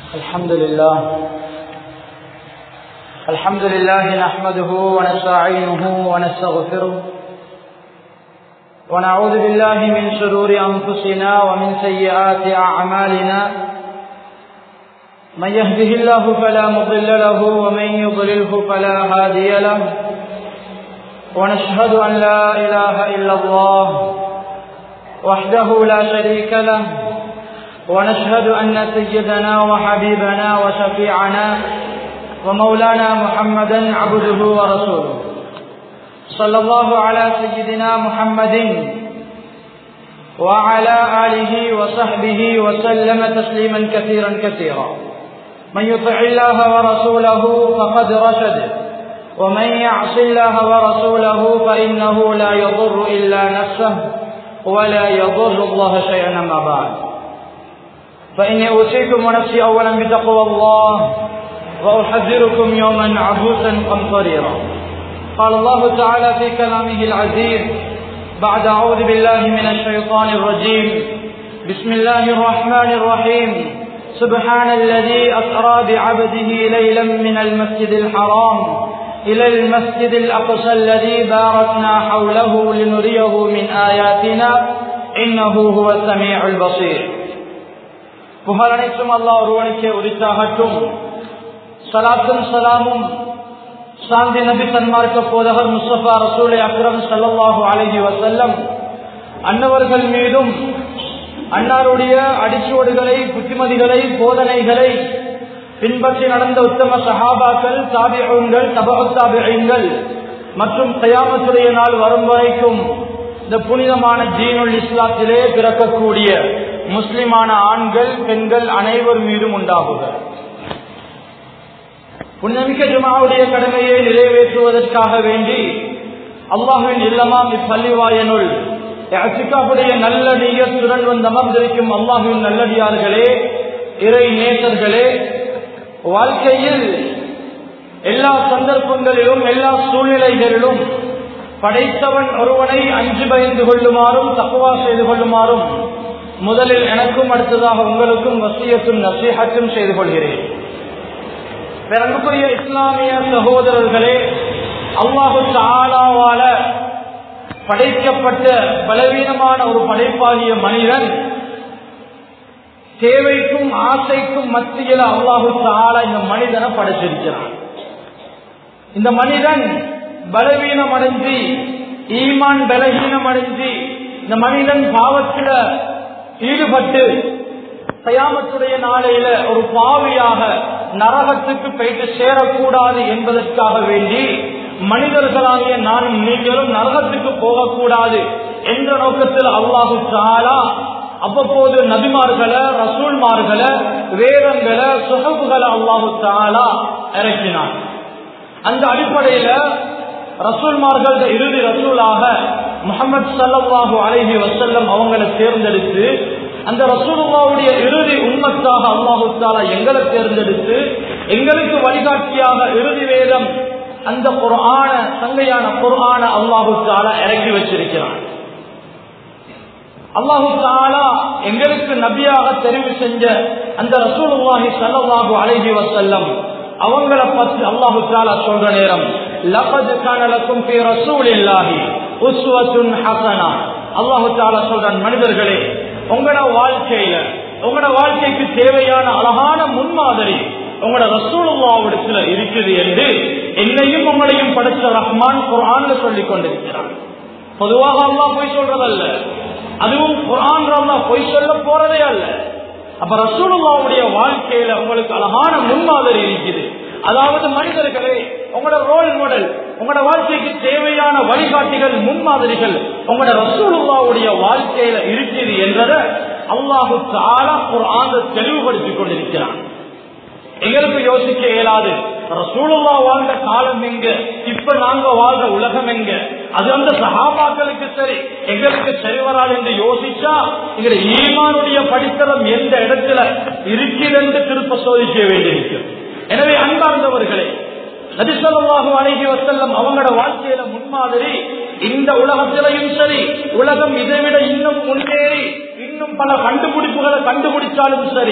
الحمد لله الحمد لله نحمده ونستعينه ونستغفره ونعوذ بالله من شرور أنفسنا ومن سيئات أعمالنا من يهده الله فلا مضل له ومن يضلله فلا هادي له ونشهد أن لا إله إلا الله وحده لا شريك له ونشهد أن سيدنا وحبيبنا وشفيعنا ومولانا محمدا عبده ورسوله صلى الله على سيدنا محمد وعلى آله وصحبه وسلم تسليما كثيرا كثيرا من يطع الله ورسوله فقد رشد ومن يعص الله ورسوله فإنه لا يضر إلا نفسه ولا يضر الله شيئا ما بعد فإني أوصيكم ونفسي أولا بتقوى الله وأحذركم يوما عبوسا قمطريرا قال الله تعالى في كلامه العزيز بعد أعوذ بالله من الشيطان الرجيم بسم الله الرحمن الرحيم سبحان الذي أسرى بعبده ليلا من المسجد الحرام إلى المسجد الأقصى الذي باركنا حوله لنريه من آياتنا إنه هو السميع البصير புகழ் அனைத்தும் அல்லாஹ் ஒருவனுக்கே உரித்தாகட்டும் சலாத்தும் சலாமும் சாந்தி நபி சன்மார்க்க போதகர் முஸ்தபா ரசூலை அக்ரம் சல்லாஹு அலஹி வசல்லம் அன்னவர்கள் மீதும் அன்னாருடைய அடிச்சுவடுகளை புத்திமதிகளை போதனைகளை பின்பற்றி நடந்த உத்தம சஹாபாக்கள் தாபியங்கள் தபகத்தாபியங்கள் மற்றும் தயாமத்துடைய நாள் வரும் வரைக்கும் இந்த புனிதமான ஜீனுல் இஸ்லாத்திலே பிறக்கக்கூடிய முஸ்லிமான ஆண்கள் பெண்கள் அனைவர் மீதும் உண்டாகுக புன்னமிக்க ஜுமாவுடைய கடமையை நிறைவேற்றுவதற்காக வேண்டி அல்லாஹுவின் இல்லமாம் இப்பள்ளிவாயனுள் அசிகாவுடைய நல்ல நீயத்துடன் வந்து அமர்ந்திருக்கும் அல்லாஹுவின் நல்லடியார்களே இறை நேசர்களே வாழ்க்கையில் எல்லா சந்தர்ப்பங்களிலும் எல்லா சூழ்நிலைகளிலும் படைத்தவன் ஒருவனை அஞ்சு பயந்து கொள்ளுமாறும் தக்குவா செய்து கொள்ளுமாறும் முதலில் எனக்கும் அடுத்ததாக உங்களுக்கும் வசியத்தும் நசீகத்தும் செய்து கொள்கிறேன் பிறகுக்குரிய இஸ்லாமிய சகோதரர்களே அல்லாஹு ஆளாவால படைக்கப்பட்ட பலவீனமான ஒரு படைப்பாகிய மனிதன் தேவைக்கும் ஆசைக்கும் மத்தியில் அல்லாஹு ஆளா இந்த மனிதனை படைச்சிருக்கிறான் இந்த மனிதன் பலவீனம் அடைஞ்சு ஈமான் பலவீனம் அடைஞ்சு இந்த மனிதன் பாவத்தில் ஈடுபட்டு கயாமத்துடைய நாளையில ஒரு பாவியாக நரகத்துக்கு போயிட்டு சேரக்கூடாது என்பதற்காக வேண்டி மனிதர்களாகிய நானும் நீங்களும் நரகத்துக்கு போகக்கூடாது என்ற நோக்கத்தில் அல்லாஹு தாலா அவ்வப்போது நபிமார்களை ரசூல்மார்களை வேதங்களை சுகப்புகளை அல்லாஹு தாலா இறக்கினான் அந்த அடிப்படையில ரசூல்மார்கள் இறுதி ரசூலாக முகமது சல்லாஹூ அலஹி வசல்லம் அவங்களை தேர்ந்தெடுத்து அந்த ரசூலுல்லாவுடைய இறுதி உண்மத்தாக அல்லாஹு தாலா எங்களை தேர்ந்தெடுத்து எங்களுக்கு வழிகாட்டியாக இறுதி வேதம் அந்த குரான சங்கையான குரான அல்லாஹு தாலா இறக்கி வச்சிருக்கிறான் அல்லாஹு தாலா எங்களுக்கு நபியாக தெரிவு செஞ்ச அந்த ரசூலுல்லாஹி சல்லாஹூ அலஹி வசல்லம் அவங்கள பத்தி அல்லாஹு தாலா சொல்ற நேரம் லபது கனலக்கும் பி ரசூல் இல்லாஹி உஸ்வத்துன் ஹசனா அல்லாஹு தாலா சொல்றான் மனிதர்களே உங்களோட வாழ்க்கையில உங்களோட வாழ்க்கைக்கு தேவையான அழகான முன்மாதிரி உங்களோட ரசூலுல்லாவிடத்துல இருக்குது என்று என்னையும் உங்களையும் படைச்ச ரஹ்மான் குரான்ல சொல்லிக் கொண்டிருக்கிறான் பொதுவாக அல்லா பொய் சொல்றதல்ல அதுவும் குரான் அல்லா பொய் சொல்ல போறதே அல்ல அப்ப ரசூலுல்லாவுடைய வாழ்க்கையில உங்களுக்கு அழகான முன்மாதிரி இருக்குது அதாவது மனிதர்களே உங்களோட ரோல் மாடல் உங்களோட வாழ்க்கைக்கு தேவையான வழிகாட்டிகள் முன்மாதிரிகள் உங்களோட ரசூலுல்லாவுடைய வாழ்க்கையில இருக்குது என்றதை அல்லாஹு தாலா ஒரு ஆண்டு தெளிவுபடுத்திக் கொண்டிருக்கிறான் எங்களுக்கு யோசிக்க இயலாது ரசூலுல்லா வாழ்ந்த காலம் எங்க இப்ப நாங்க வாழ்ற உலகம் எங்க அது அந்த சகாபாக்களுக்கு சரி எங்களுக்கு சரி வராது என்று யோசிச்சா எங்களுடைய ஈமானுடைய படித்தளம் எந்த இடத்துல இருக்கிறது என்று திருப்ப சோதிக்க வேண்டியிருக்கிறது எனவே அன்பார்ந்தவர்களே நபிசல்லாஹு அழகி வசல்லம் அவங்களோட வாழ்க்கையில முன்மாதிரி இந்த உலகத்திலையும் சரி உலகம் இதை விட இன்னும் முன்னேறி இன்னும் பல கண்டுபிடிப்புகளை கண்டுபிடிச்சாலும் சரி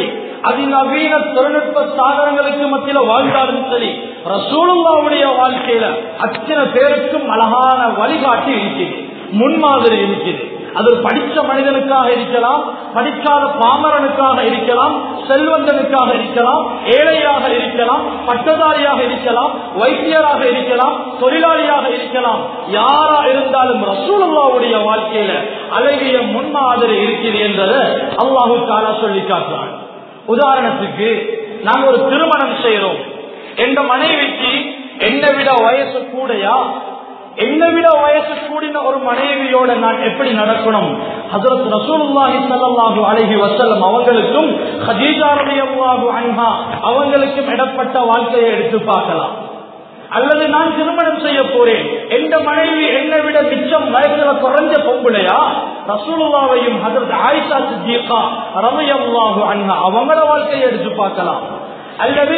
அதிநவீன தொழில்நுட்ப சாதனங்களுக்கு மத்தியில வாழ்ந்தாலும் சரி ரசூலுல்லாவுடைய வாழ்க்கையில அத்தனை பேருக்கும் அழகான வழிகாட்டி இருக்குது முன்மாதிரி இருக்குது அது ஒரு படித்த மனிதனுக்காக இருக்கலாம் படிக்காத பாமரனுக்காக இருக்கலாம் செல்வந்தனுக்காக இருக்கலாம் ஏழையாக இருக்கலாம் பட்டதாரியாக இருக்கலாம் வைத்தியராக இருக்கலாம் தொழிலாளியாக இருக்கலாம் யாரா இருந்தாலும் ரசூலுல்லாவுடைய வாழ்க்கையில அழகிய முன்மாதிரி இருக்குது என்பதை அல்லாஹு தாலா சொல்லி காட்டுறான் உதாரணத்துக்கு நாங்க ஒரு திருமணம் செய்யறோம் எந்த மனைவிக்கு என்னை விட வயசு கூடையா என்னை விட வயசு கூடின ஒரு மனைவியோட நான் எப்படி நடக்கணும் ஹசரத் ரசூலுல்லாஹி ஸல்லல்லாஹு அலைஹி வஸல்லம் அவங்களுக்கும் ஹதீஜா ரலியல்லாஹு அன்ஹா அவங்களுக்கும் இடப்பட்ட வாழ்க்கையை எடுத்து பார்க்கலாம் அல்லது நான் திருமணம் செய்ய போறேன் எந்த மனைவி என்னை விட மிச்சம் வயசுல குறைஞ்ச பொம்புலையா ரசூலுல்லாவையும் ஹசரத் ஆயிஷா சித்திகா ரலியல்லாஹு அன்ஹா அவங்கள வாழ்க்கையை எடுத்து பார்க்கலாம் அல்லது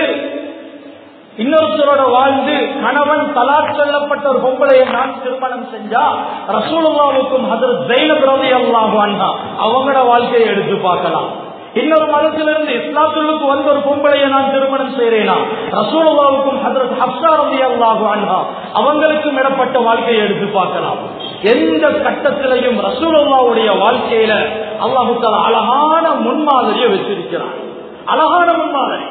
இன்னொருத்தரோட வாழ்ந்து கணவன் தலாக் சொல்லப்பட்ட ஒரு பொம்பளையை நான் திருமணம் செஞ்சா ரசூலுல்லாவுக்கும் ஹசரத் ஜெயினப் ரவி அல்லாஹு அண்ணா அவங்களோட வாழ்க்கையை எடுத்து பார்க்கலாம் இன்னொரு மதத்திலிருந்து இஸ்லாத்துக்கு வந்த ஒரு பொம்பளையை நான் திருமணம் செய்யறேனா ரசூலுல்லாவுக்கும் ஹசரத் ஹப்சா ரவி அல்லாஹு அண்ணா அவங்களுக்கும் இடப்பட்ட வாழ்க்கையை எடுத்து பார்க்கலாம் எந்த கட்டத்திலையும் ரசூலுல்லாவுடைய வாழ்க்கையில அல்லாஹு தாலா அழகான முன்மாதிரியை வச்சிருக்கிறான் அழகான முன்மாதிரி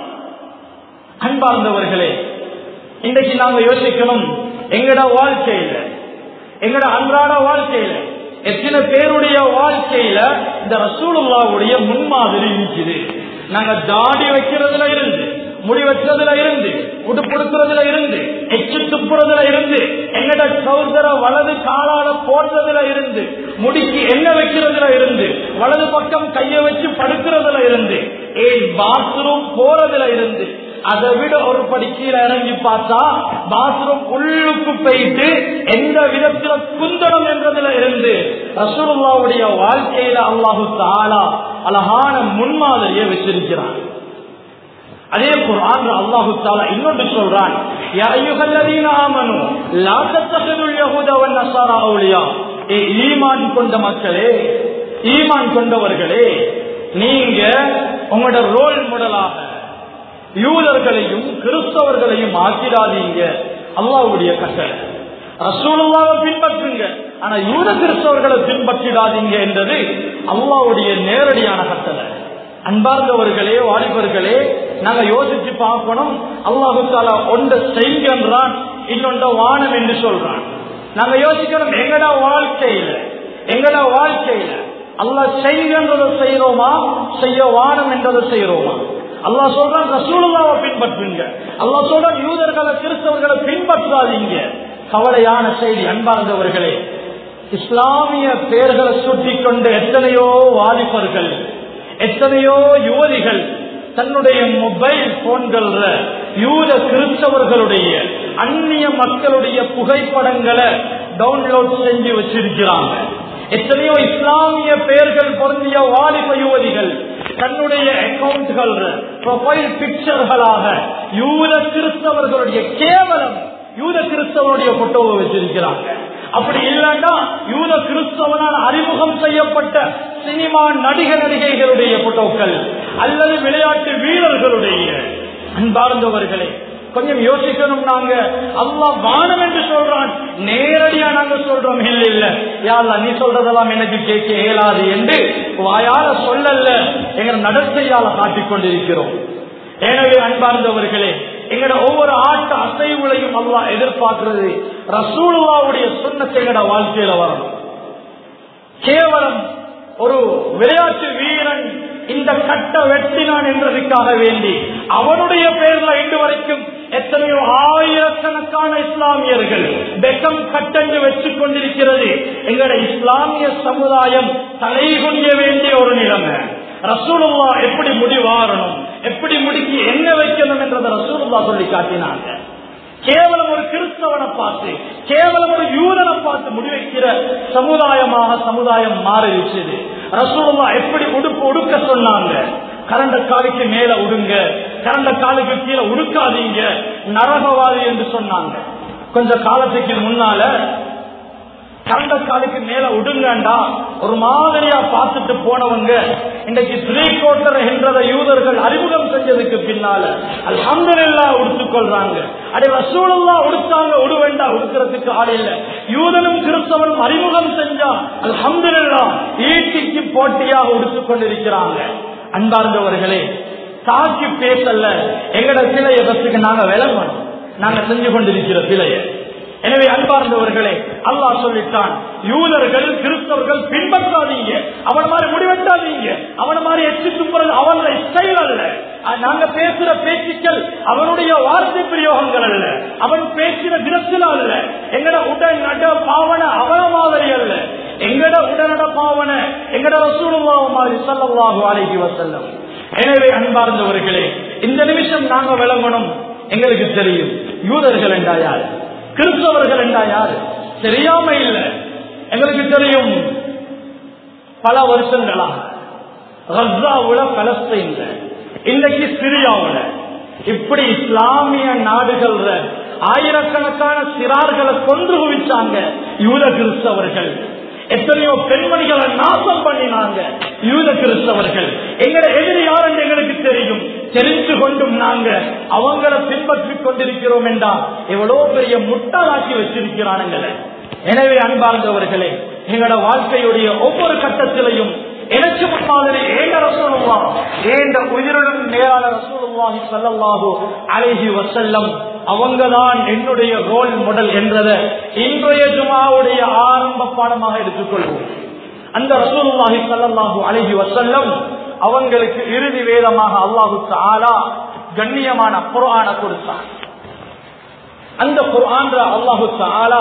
அன்பார்ந்தவர்களே இன்றைக்கு நாங்க யோசிக்கணும் எங்கட வாழ்க்கையில எங்கட அன்றாட வாழ்க்கையில எத்தனை பேருடைய வாழ்க்கையில இந்த ரசூலுல்லாவுடைய முன்மாதிரி இருக்குது நாங்க தாடி வைக்கிறதுல இருந்து முடி வச்சதுல இருந்து உடுப்படுத்துறதுல இருந்து எச்சு துப்புறதுல இருந்து எங்கட சௌதர வலது காலால போடுறதுல இருந்து முடிக்கு என்ன வைக்கிறதுல இருந்து வலது பக்கம் கைய வச்சு படுக்கிறதுல இருந்து ஏன் பாத்ரூம் போறதுல இருந்து அதை விட ஒரு படி கீழே இறங்கி பார்த்தா பாத்ரூம் உள்ளுக்கு போயிட்டு எந்த விதத்துல குந்தனம் என்றதுல இருந்து ரசூலுல்லாவுடைய வாழ்க்கையில அல்லாஹு தாலா அழகான முன்மாதிரியை வச்சிருக்கிறான் அதே குரான் அல்லாஹு தாலா இன்னொன்று சொல்றான் யா அய்யுஹல்லதீன ஆமனு லா தத்தஹிதுல் யஹூத வன் நஸாரா அவுலியா ஏ ஈமான் கொண்ட மக்களே ஈமான் கொண்டவர்களே நீங்க உங்களோட ரோல் மாடலாக யூதர்களையும் கிறிஸ்தவர்களையும் ஆக்கிடாதீங்க அல்லாவுடைய கட்டளை ரசூலுல்லாவை பின்பற்றுங்க ஆனா யூத கிறிஸ்தவர்களை பின்பற்றிடாதீங்க என்றது அல்லாவுடைய நேரடியான கட்டளை அன்பார்ந்தவர்களே வாலிபர்களே நாங்க யோசிச்சு பார்க்கணும் அல்லாஹு தாலா ஒன்றை செய்கின்றான் இன்னொன்ற வானம் என்று சொல்றான் நாங்க யோசிக்கணும் எங்கட வாழ்க்கையில எங்கட வாழ்க்கையில அல்லாஹ் செய்கின்றதை செய்யறோமா செய்ய வானம் என்றதை செய்யறோமா அல்லாஹ் சொல்றான் ரசூலுல்லாவை பின்பற்றுங்க அல்லாஹ் சொல்றான் யூதர்களை கிறிஸ்தவர்களை பின்பற்றாதீங்க கவலையான செய்தி அன்பார்ந்தவர்களே இஸ்லாமிய பெயர்களை சுட்டிக் கொண்ட எத்தனையோ வாலிபர்கள் எத்தனையோ யுவதிகள் தன்னுடைய மொபைல் போன்கள் யூத கிறிஸ்தவர்களுடைய அந்நிய மக்களுடைய புகைப்படங்களை டவுன்லோட் செஞ்சு வச்சிருக்கிறாங்க எத்தனையோ இஸ்லாமிய பெயர்கள் பொருந்திய வாலிப யுவதிகள் தன்னுடைய அக்கவுண்ட்கள் ப்ரொஃபைல் பிக்சர்களாக யூத கிறிஸ்தவர்களுடைய கேவலம் யூத கிறிஸ்தவனுடைய போட்டோவை வச்சிருக்கிறாங்க அப்படி இல்லைன்னா யூத கிறிஸ்தவனால் அறிமுகம் செய்யப்பட்ட சினிமா நடிக நடிகைகளுடைய போட்டோக்கள் அல்லது விளையாட்டு வீரர்களுடைய அன்பார்ந்தவர்களே கொஞ்சம் யோசிக்கணும் நாங்க அல்லா வானம் என்று சொல்றான் நேரடியா நாங்க சொல்றோம் இல்ல இல்ல யாழ்லா நீ சொல்றதெல்லாம் எனக்கு கேட்க இயலாது என்று வாயால சொல்லல எங்க நடத்தையால காட்டிக் கொண்டிருக்கிறோம் எனவே அன்பார்ந்தவர்களே எங்கட ஒவ்வொரு ஆட்ட அசைவுகளையும் அல்லா எதிர்பார்க்கிறது ரசூலுல்லாவுடைய சுண்ணத்தை எங்கட வாழ்க்கையில வரணும் கேவலம் ஒரு விளையாட்டு வீரன் இந்த கட்ட வெட்டினான் என்றதுக்காக வேண்டி அவனுடைய பெயர்ல இன்று வரைக்கும் எத்தனையோ ஆயிரக்கணக்கான இஸ்லாமியர்கள் பெக்கம் கட்டென்று வச்சுக் கொண்டிருக்கிறது எங்களுடைய இஸ்லாமிய சமுதாயம் தலைகுனிய வேண்டிய ஒரு நிலைமை ரசூலுல்லா எப்படி முடிவாரணும் எப்படி முடிக்கு என்ன வைக்கணும் என்றதை ரசூலுல்லா சொல்லி காட்டினாங்க கேவலம் ஒரு கிறிஸ்தவனை பார்த்து கேவலம் ஒரு யூதனை பார்த்து முடிவைக்கிற சமுதாயமாக சமுதாயம் மாறிடுச்சு ரசூலுல்லா எப்படி உடுப்பு உடுக்க சொன்னாங்க கரண்ட காலுக்கு மேல உடுங்க கரண்ட காலுக்கு கீழே உடுக்காதீங்க நரகவாதி என்று சொன்னாங்க கொஞ்ச காலத்துக்கு முன்னால கரண்ட காலுக்கு மேல விடுங்கண்டா ஒரு மாதிரியா பார்த்துட்டு போனவங்க இன்னைக்கு த்ரீ கோட்டர் என்றதை யூதர்கள் அறிமுகம் செஞ்சதுக்கு பின்னால அல்ஹம்துலில்லா உடுத்துக்கொள்றாங்க அடே ரசூலல்லா உடுத்தாங்க உடுவேண்டா உடுக்கிறதுக்கு ஆள் இல்ல யூதனும் கிறிஸ்தவனும் அறிமுகம் செஞ்சா அல்ஹம்துலில்லா ஈட்டிக்கு போட்டியாக உடுத்துக் கொண்டிருக்கிறாங்க அன்பார்ந்தவர்களே தாக்கி பேசல எங்கட சிலைய பத்துக்கு நாங்க விளங்கணும் நாங்க செஞ்சு கொண்டிருக்கிற சிலையை எனவே அன்பார்ந்தவர்களே அல்லாஹ் சொல்லிட்டான் யூதர்கள் கிறிஸ்தவர்கள் பின்பற்றாதீங்க அவன மாதிரி முடிவெட்டாதீங்க அவன மாதிரி எச்சு துப்புறது அவனோட ஸ்டைல் அல்ல அஹ் நாங்க பேசுற பேச்சுக்கள் அவனுடைய வார்த்தை பிரயோகங்கள் அல்ல அவன் பேசின தினத்தில் அல்ல எங்கட உடன் நட பாவன அவன மாதிரி அல்ல எங்கட உடனட பாவன எங்கட ரசூலுல்லாஹ் மாதிரி ஸல்லல்லாஹு அலைஹி வஸல்லம் எனவே அன்பார்ந்தவர்களே இந்த நிமிஷம் நாங்க விளங்கணும் எங்களுக்கு தெரியும் யூதர்கள் என்றா யார் கிறிஸ்தவர்கள் என்றா யாரு தெரியாம இல்ல எங்களுக்கு தெரியும் பல வருஷங்களாக ரஸ்ஸாவுல பலஸ்தீன்ல இன்னைக்கு சிரியாவுல இப்படி இஸ்லாமிய நாடுகள்ல ஆயிரக்கணக்கான சிறார்களை கொன்று குவிச்சாங்க யூத கிறிஸ்தவர்கள் எத்தனையோ பெண்மணிகளை நாசம் பண்ணினாங்க யூத கிறிஸ்தவர்கள் எங்கட எதிரி யார் என்று எங்களுக்கு தெரியும் தெரிந்து கொண்டும் நாங்க அவங்கள பின்பற்றிக் கொண்டிருக்கிறோம் என்றால் எவ்வளவு பெரிய முட்டாளாக்கி வச்சிருக்கிறானுங்களே எனவே அன்பார்ந்தவர்களே எங்களோட வாழ்க்கையுடைய ஒவ்வொரு கட்டத்திலையும் எனக்கு முன்னாலே ஏங்க ரசூலுல்லா ஏண்ட உயிருடன் மேலான ரசூலுல்லாஹி ஸல்லல்லாஹு அலைஹி வஸல்லம் அவங்கதான் என்னுடைய ரோல் மாடல் என்றதை இன்றைய ஜுமாவுடைய ஆரம்ப பாடமாக எடுத்துக்கொள்வோம் அந்த ரசூலுல்லாஹி ஸல்லல்லாஹு அலைஹி வஸல்லம் அவங்களுக்கு இறுதி வேதமாக அல்லாஹு தஆலா கண்ணியமான குர்ஆனை கொடுத்தார் அந்த குர்ஆன்ல அல்லாஹு தஆலா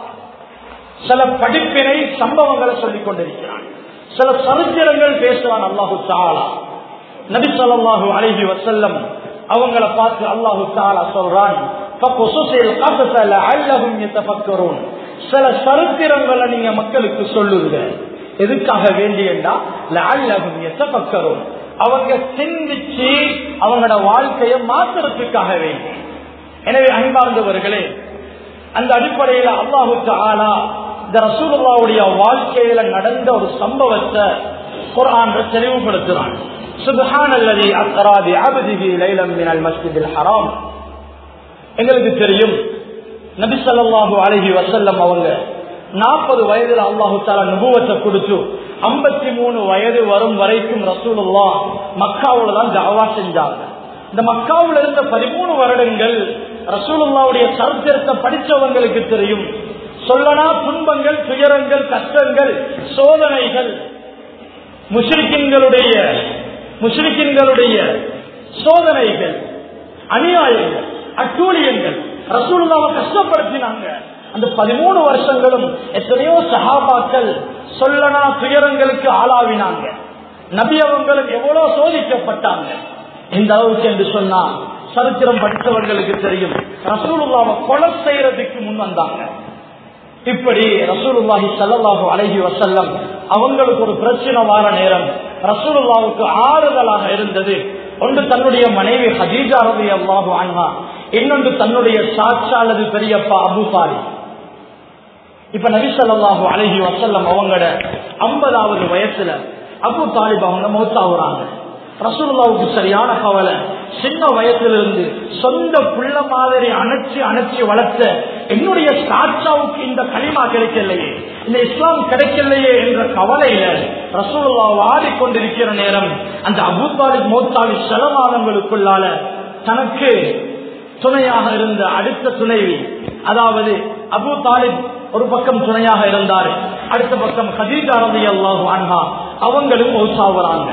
சில படிப்பினை சம்பவங்களை சொல்லிக் கொண்டிருக்கிறான் சில சரித்திரங்கள் பேசுறான் அல்லாஹு தாலா நபி ஸல்லல்லாஹு அலைஹி வஸல்லம் அவங்கள பார்த்து அல்லாஹு தாலா சொல்றான் ஃபகுசுஸில் கஸஸ லஅல்லஹும் யதஃபக்கரூன் சில சரித்திரங்களை நீங்க மக்களுக்கு சொல்லுங்க எதுக்காக வேண்டியண்டா லஅல்லஹும் யதஃபக்கரூன் அவங்க சிந்திச்சு அவங்களோட வாழ்க்கையை மாத்துறதுக்காக வேண்டி எனவே அன்பார்ந்தவர்களே அந்த அடிப்படையில அல்லாஹு தாலா இந்த ரசூலுல்லாவுடைய வாழ்க்கையில நடந்த ஒரு சம்பவத்தை குர்ஆன் தெளிவுபடுத்துறான் சுப்ஹான் அல்லதி அஸ்ரா பி அப்திஹி லைலம் மினல் மஸ்ஜிதில் ஹராம் எங்களுக்கு தெரியும் நபி ஸல்லல்லாஹு அலைஹி வஸல்லம் அவங்க நாற்பது வயதுல அல்லாஹு தாலா நுபுவத்தை கொடுத்து ஐம்பத்தி மூணு வயது வரும் வரைக்கும் ரசூலுல்லா மக்காவுல தான் ஜாவா செஞ்சாங்க இந்த மக்காவுல இருந்த பதிமூணு வருடங்கள் ரசூலுல்லாவுடைய சரித்திரத்தை படிச்சவங்களுக்கு தெரியும் சொல்லனா துன்பங்கள் துயரங்கள் கஷ்டங்கள் சோதனைகள் முஸ்லிக்கின்களுடைய முஸ்லிக்கின்களுடைய சோதனைகள் அநியாயங்கள் அட்டூழியங்கள் ரசூலுல்லாவை கஷ்டப்படுத்தினாங்க அந்த பதிமூணு வருஷங்களும் எத்தனையோ சகாபாக்கள் சொல்லனா துயரங்களுக்கு ஆளாவினாங்க நபி அவங்களும் எவ்வளவு சோதிக்கப்பட்டாங்க இந்த அளவுக்கு என்று சொன்னா சரித்திரம் படித்தவர்களுக்கு தெரியும் ரசூலுல்லாவை கொலை செய்யறதுக்கு முன் வந்தாங்க இப்படி ரசூலுல்லாஹி ஸல்லல்லாஹு அலைஹி வஸல்லம் அவங்களுக்கு ஒரு பிரச்சனை வார நேரம் ரசூலுல்லாவுக்கு ஆறுதலாக இருந்தது ஒன்று தன்னுடைய மனைவி ஹதீஜா ரலியல்லாஹு அன்ஹா இன்னொன்று தன்னுடைய சாட்சா அல்லது பெரியப்பா அபு தாலி இப்ப நபி ஸல்லல்லாஹு அலைஹி வஸல்லம் அவங்களோட ஐம்பதாவது வயசுல அபு தாலிப் அவங்க மௌத்தாவுறாங்க ரசூலுல்லாவுக்கு சரியான கவலை சின்ன வயசிலிருந்து சொந்த புள்ள மாதிரி அணைச்சு அணைச்சு வளர்த்த என்னுடைய சாட்சாவுக்கு இந்த களிமா கிடைக்கலையே இந்த இஸ்லாம் கிடைக்கலையே என்ற கவலையில ரசூலுல்லா வாடிக்கொண்டிருக்கிற நேரம் அந்த அபுத்தாலிப் மௌத்தாலி சில மாதங்களுக்குள்ளால தனக்கு துணையாக இருந்த அடுத்த துணைவி அதாவது அபு தாலிப் ஒரு பக்கம் துணையாக இருந்தார் அடுத்த பக்கம் ஹதீஜா ரதி அல்லாஹு அன்ஹா அவங்களும் மௌசாவுறாங்க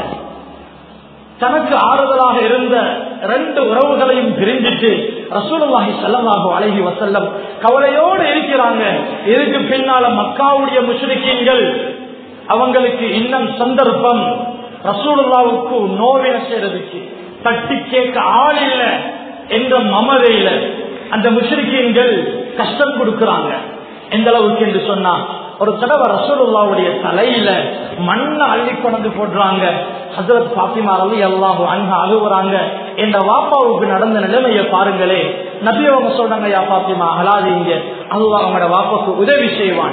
தனக்கு ஆறுதலாக இருந்த ரெண்டு உறவுகளையும் பிரிஞ்சிட்டு ரசூலுல்லாஹி ஸல்லல்லாஹு அலைஹி வஸல்லம் கவலையோடு இருக்கிறாங்க இதுக்கு பின்னால மக்காவுடைய முஸ்லிக்கீன்கள் அவங்களுக்கு இன்னும் சந்தர்ப்பம் ரசூலுல்லாவுக்கு நோவின செய்யறதுக்கு தட்டி கேட்க ஆள் இல்ல என்ற மமதையில அந்த முஸ்லிக்கீன்கள் கஷ்டம் கொடுக்கறாங்க எந்த அளவுக்கு என்று சொன்னா ஒரு தடவை ரசூலுல்லாவுடைய தலையில மண்ணை அள்ளி கொண்டு போடுறாங்க ஹசரத் பாத்திமா ரவி அல்லாஹு அங்க அழுகுறாங்க என்ற வாப்பாவுக்கு நடந்த நிலைமையை பாருங்களே நபி அவங்க சொல்றாங்க யா பாத்திமா அழாதீங்க அல்லாஹ் அவங்களோட வாப்பாக்கு உதவி செய்வான்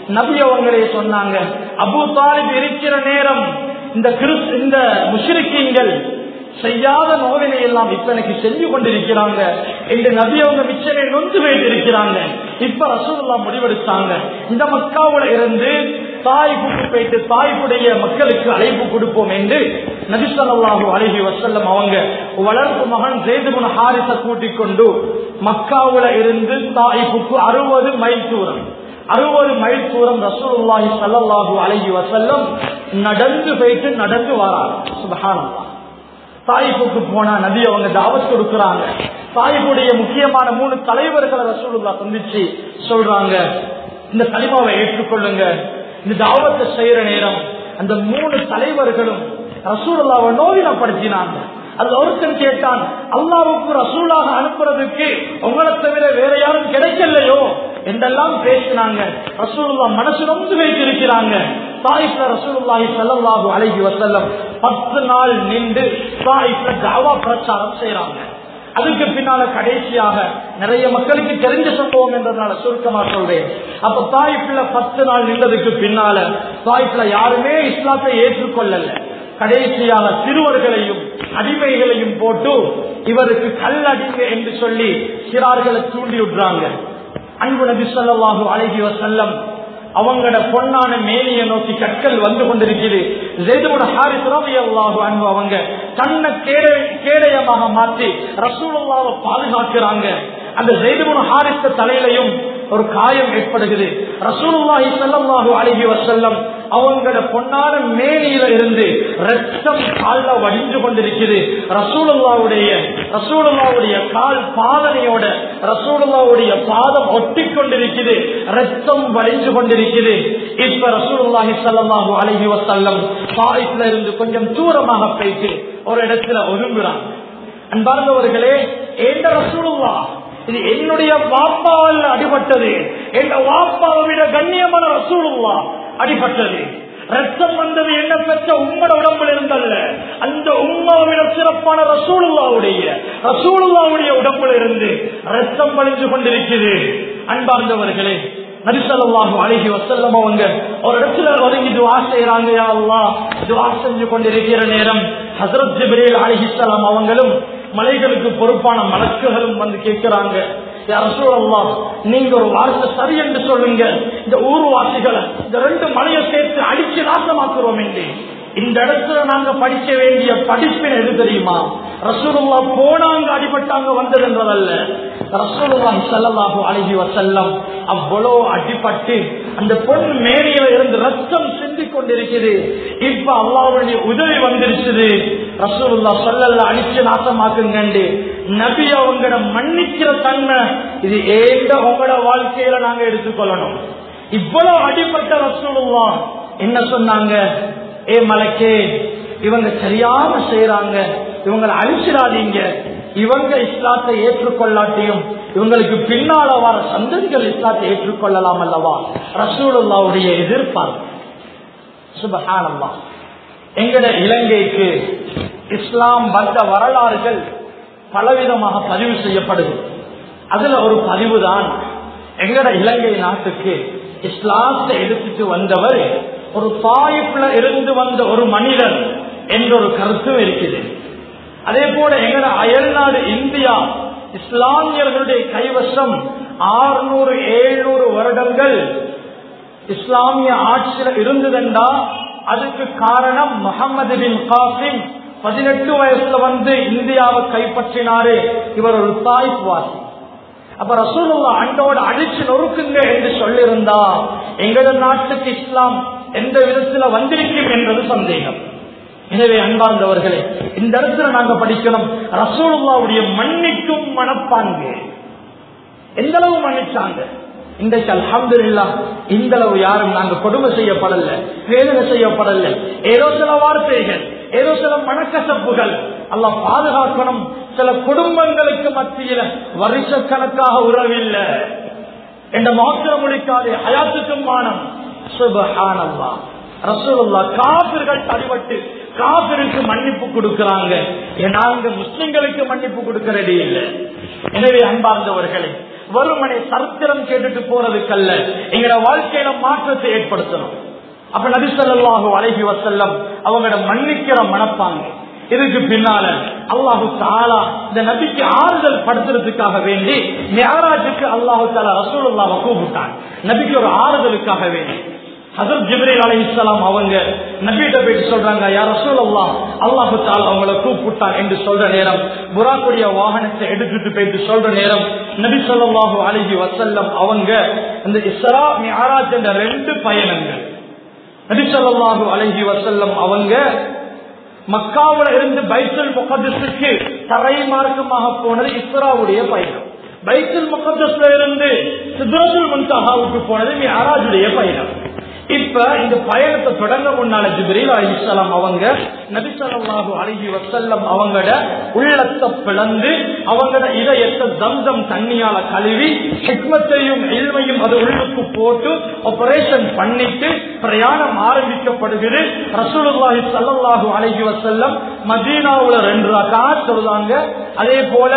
நபி அவங்களே சொன்னாங்க அபு தாலிப் இருக்கிற நேரம் இந்த கிறிஸ் இந்த முஷ்ரிக்கீங்கள் செய்யாத நோவினை எல்லாம் இப்ப எனக்கு செஞ்சு கொண்டிருக்கிறாங்க என்று நபி அவங்க மிச்சனை நொந்து வைத்திருக்கிறாங்க இப்ப ரசூலுல்லா முடிவெடுத்தாங்க இந்த மக்காவுல இருந்து தாய் கூட்டு போயிட்டு தாய்ப்புடைய மக்களுக்கு அழைப்பு கொடுப்போம் என்று நபி ஸல்லல்லாஹு அலைஹி வஸல்லம் அவங்க வளர்ப்பு மகன் ஜெய்துபுன் ஹாரிஸ கூட்டிக் கொண்டு மக்காவுல இருந்து தாய்ப்புக்கு அறுபது மைல் தூரம் அறுபது மைல் தூரம் ரசூலுல்லாஹி ஸல்லல்லாஹு அலைஹி வஸல்லம் நடந்து போயிட்டு நடந்து வராங்க சுபஹானல்லாஹ் தாயிப்புக்கு போனா நபி அவங்க தாவத் கொடுக்கறாங்க தாயிப்புடைய முக்கியமான மூணு தலைவர்களை ரசூலுல்லா சந்திச்சு சொல்றாங்க இந்த கலிமாவை ஏற்றுக்கொள்ளுங்க இந்த தாவத்தை செய்யற நேரம் அந்த மூணு தலைவர்களும் ரசூலுல்லாவை நோயினப்படுத்தினாங்க அது ஒருத்தன் கேட்டான் அல்லாவுக்கு ரசூலாக அனுப்புறதுக்கு உங்களை தவிர வேற யாரும் கிடைக்கலையோ என்றெல்லாம் பேசினாங்க ரசூலுல்லா மனசு ரொம்ப வைத்திருக்கிறாங்க தாயிப்ல ரசூலுல்லாஹி ஸல்லல்லாஹு அலைஹி வஸல்லம் பத்து நாள் நின்று தாயிப்ல தாவா பிரச்சாரம் செய்யறாங்க அதுக்கு பின்னால கடைசியாக நிறைய மக்களுக்கு தெரிஞ்ச சம்பவம் என்றதுனால சுருக்கமா சொல்றேன் அப்ப தாய்ப்புல பத்து நாள் நின்றதுக்கு பின்னால தாய்ப்புல யாருமே இஸ்லாத்தை ஏற்றுக்கொள்ளல கடைசியாக சிறுவர்களையும் அடிமைகளையும் போட்டு இவருக்கு கல்லடிங்க என்று சொல்லி சிறார்களை தூண்டி விடுறாங்க அன்பு நபி ஸல்லல்லாஹு அலைஹி வஸல்லம் அவங்களோட பொன்னான மேனியை நோக்கி கற்கள் வந்து கொண்டிருக்கிறது ஜெய்துபுட ஹாரிஸ் ரலியல்லாஹு அன்ஹு அவங்க தன்னை கேட கேடயமாக மாற்றி ரசூலுல்லாவை பாதுகாக்கிறாங்க அந்த ஜெய்துபுட ஹாரிஸ் தலையிலையும் ஒரு காயம் ஏற்படுகிறது ரசூலுல்லாஹி ஸல்லல்லாஹு அலைஹி வஸல்லம் அவங்களோட பொன்னான மேனியில இருந்து ரத்தம் கால்ல வடிஞ்சு கொண்டிருக்கிறது ரசூலுல்லாவுடைய ரசூலுல்லாவுடைய கால் பாதனையோட ரசூலுல்லாவுடைய பாதம் ஒட்டி கொண்டிருக்கிறது ரத்தம் வடிஞ்சு கொண்டிருக்கிறது இப்ப ரசூலுல்லாஹி ஸல்லல்லாஹு அலைஹி வஸல்லம் தாயிஃப்ல இருந்து கொஞ்சம் தூரமாக போயிட்டு ஒரு இடத்துல ஒதுங்குறாங்க அன்பார்ந்தவர்களே ஏண்ட ரசூலுல்லா இது என்னுடைய வாப்பாவில் அடிபட்டது என் வாப்பாவை விட கண்ணியமான ரசூலுல்லா அடிபட்டது ரத்தம் வந்தது என்ன பெற்ற உம்மட உடம்பில் இருந்தல்ல அந்த உம்மாவிட சிறப்பான ரசூலுல்லாவுடைய ரசூலுல்லாவுடைய உடம்பில் இருந்து ரத்தம் வழிஞ்சு கொண்டிருக்கிறது அன்பார்ந்தவர்களே நரிசல்லாஹு அழகி வசல்லம் அவங்க ஒரு இடத்துல ஒதுங்கி துவா செய்யறாங்க யா அல்லாஹ் துவா செஞ்சு கொண்டிருக்கிற நேரம் ஹசரத் ஜிப்ரீல் அலிஹிஸ்லாம் அவங்களும் மலைகளுக்கு பொறுப்பான மலக்குகளும் வந்து கேட்கிறாங்க ரசூலல்லாம் நீங்க ஒரு வார்த்தை சரி என்று சொல்லுங்க இந்த ஊர்வாசிகளை இந்த ரெண்டு மலையை சேர்த்து அடிச்சு நாசமாக்குறோம் என்று இந்த இடத்துல நாங்க படிக்க வேண்டிய படிப்பின் எது தெரியுமா ரசூலுல்லா போனாங்க அடிபட்டாங்க வந்ததுன்றதல்ல ரசூலுல்லாஹி ஸல்லல்லாஹு அலைஹி வஸல்லம் அவ்வளவு அடிபட்டு அந்த பொண்ணு மேனியில இருந்து ரத்தம் சிந்திக் கொண்டிருக்குது இப்ப அல்லாஹ்வுடைய உதவி வந்துருச்சுது ரசூலுல்லா ஸல்லல்லாஹு அடிச்சு நாசமாக்குங்கண்டு நபி அவங்கள மன்னிக்கிற தன்மை இது ஏண்ட உங்களோட வாழ்க்கையில நாங்க எடுத்துக்கொள்ளணும் இவ்வளவு அடிப்பட்ட ரசூலுல்லா என்ன சொன்னாங்க ஏ மலைக்கே இவங்க சரியாக செய்யறாங்க இவங்களை அழிச்சிடாதீங்க இவங்க இஸ்லாத்தை ஏற்றுக்கொள்ளாட்டியும் இவங்களுக்கு பின்னால வர சந்ததிகள் இஸ்லாத்தை ஏற்றுக்கொள்ளலாம் அல்லவா ரசூலுல்லாவுடைய எதிர்பார்ப்பு சுபஹானல்லா எங்கட இலங்கைக்கு இஸ்லாம் வந்த வரலாறுகள் பலவிதமாக பதிவு செய்யப்படுது அதுல ஒரு பதிவு தான் எங்கட இலங்கை நாட்டுக்கு இஸ்லாத்தை எடுத்துட்டு வந்தவர் ஒரு தாயிப்ல இருந்து வந்த ஒரு மனிதன் என்ற ஒரு கருத்தும் இருக்குது அதே போல எங்கட அயல்நாடு இந்தியா இஸ்லாமியர்களுடைய கைவசம் ஆறுநூறு ஏழுநூறு வருடங்கள் இஸ்லாமிய ஆட்சியில இருந்ததுண்டா அதுக்கு காரணம் முகமது பின் காசிம் பதினெட்டு வயசுல வந்து இந்தியாவை கைப்பற்றினாரு இவர் ஒரு தாய்ப்புவாசி அப்ப ரசூலுல்லா அண்டோடு அடிச்சு நொறுக்குங்க என்று சொல்லியிருந்தா எங்கள நாட்டுக்கு இஸ்லாம் எந்த விதத்துல வந்திருக்கும் என்பது சந்தேகம் எனவே அன்பார்ந்தவர்களே இந்த இடத்துல நாங்க படிக்கணும் ரசூலுல்லாவுடைய மன்னிக்கும் மனப்பான்கு எந்த அளவு மன்னிச்சாங்க இன்றைக்கு அலமது இல்லா இந்த அளவு யாரும் நாங்க கொடுமை செய்யப்படல வேதனை செய்யப்படல ஏதோ சில வார்த்தைகள் ஏதோ சில மனக்கசப்புகள் எல்லாம் பாதுகாக்கணும் சில குடும்பங்களுக்கு மத்தியில வருஷக்கணக்காக உறவில்லை என்ற மாத்திரம் முடிக்காது ஹயாத்துக்கும் மானம் சுபஹானல்லா ரசூலுல்லா காபிர்கள் அடிபட்டு காபிருக்கு மன்னிப்பு கொடுக்கிறாங்க நாங்க முஸ்லிம்களுக்கு மன்னிப்பு கொடுக்கறதே இல்லை எனவே அன்பார்ந்தவர்களே வெறுமனை சரித்திரம் கேட்டுட்டு போறதுக்கல்ல எங்களோட வாழ்க்கையில மாற்றத்தை ஏற்படுத்தணும் அப்ப நபி ஸல்லல்லாஹு அலைஹி வஸல்லம் அவங்களோட மன்னிக்கிற மனப்பாங்க இதுக்கு பின்னால அல்லாஹு தாலா இந்த நபிக்கு ஆறுதல் படுத்துறதுக்காக வேண்டி மியாராஜுக்கு அல்லாஹு தாலா ரசூலுல்லாவை கூப்பிட்டான் நபிக்கு ஒரு ஆறுதலுக்காக வேண்டி ஹசரத் ஜிப்ரீல் அலைஹிஸ்ஸலாம் அவங்க நபியிட்ட போயிட்டு சொல்றாங்க யார் ரசூலுல்லாஹ் அல்லாஹு தாலா அவங்கள கூப்பிட்டான் என்று சொல்ற நேரம் புறாக்குடைய வாகனத்தை எடுத்துட்டு போயிட்டு சொல்ற நேரம் நபி ஸல்லல்லாஹு அலைஹி வஸல்லம் அவங்க இந்த இஸ்ரா மியாராஜ் என்ற ரெண்டு பயணங்கள் நபி ஸல்லல்லாஹு அலைஹி வஸல்லம் அவங்க மக்காவுல இருந்து பைத்துல் முகதஸுக்கு தரை மார்க்கமாக போனது இஸ்ராவுடைய பயணம் பைத்துல் முகதஸ்ல இருந்து சித்ரத்துல் முன்தஹாவுக்கு போனது மியாராஜுடைய பயணம் இப்ப இந்த பயணத்தை தொடங்க முன்னால ஜிப்ரீல் அலிஸ்லாம் அவங்க நபி ஸல்லல்லாஹு அலைஹி வஸல்லம் அவங்களோட உள்ளத்தை பிளந்து அவங்களோட இதயத்தை தம்தம் தண்ணியால கழுவி ஹிக்மத்தையும் இல்மையும் அது உள்ளுக்கு போட்டு ஆபரேஷன் பண்ணிட்டு பிரயாணம் ஆரம்பிக்கப்படுகிறது ரசூலுல்லாஹி ஸல்லல்லாஹு அலைஹி வஸல்லம் மதீனாவுல ரெண்டு ரகாத் சொல்றாங்க அதே போல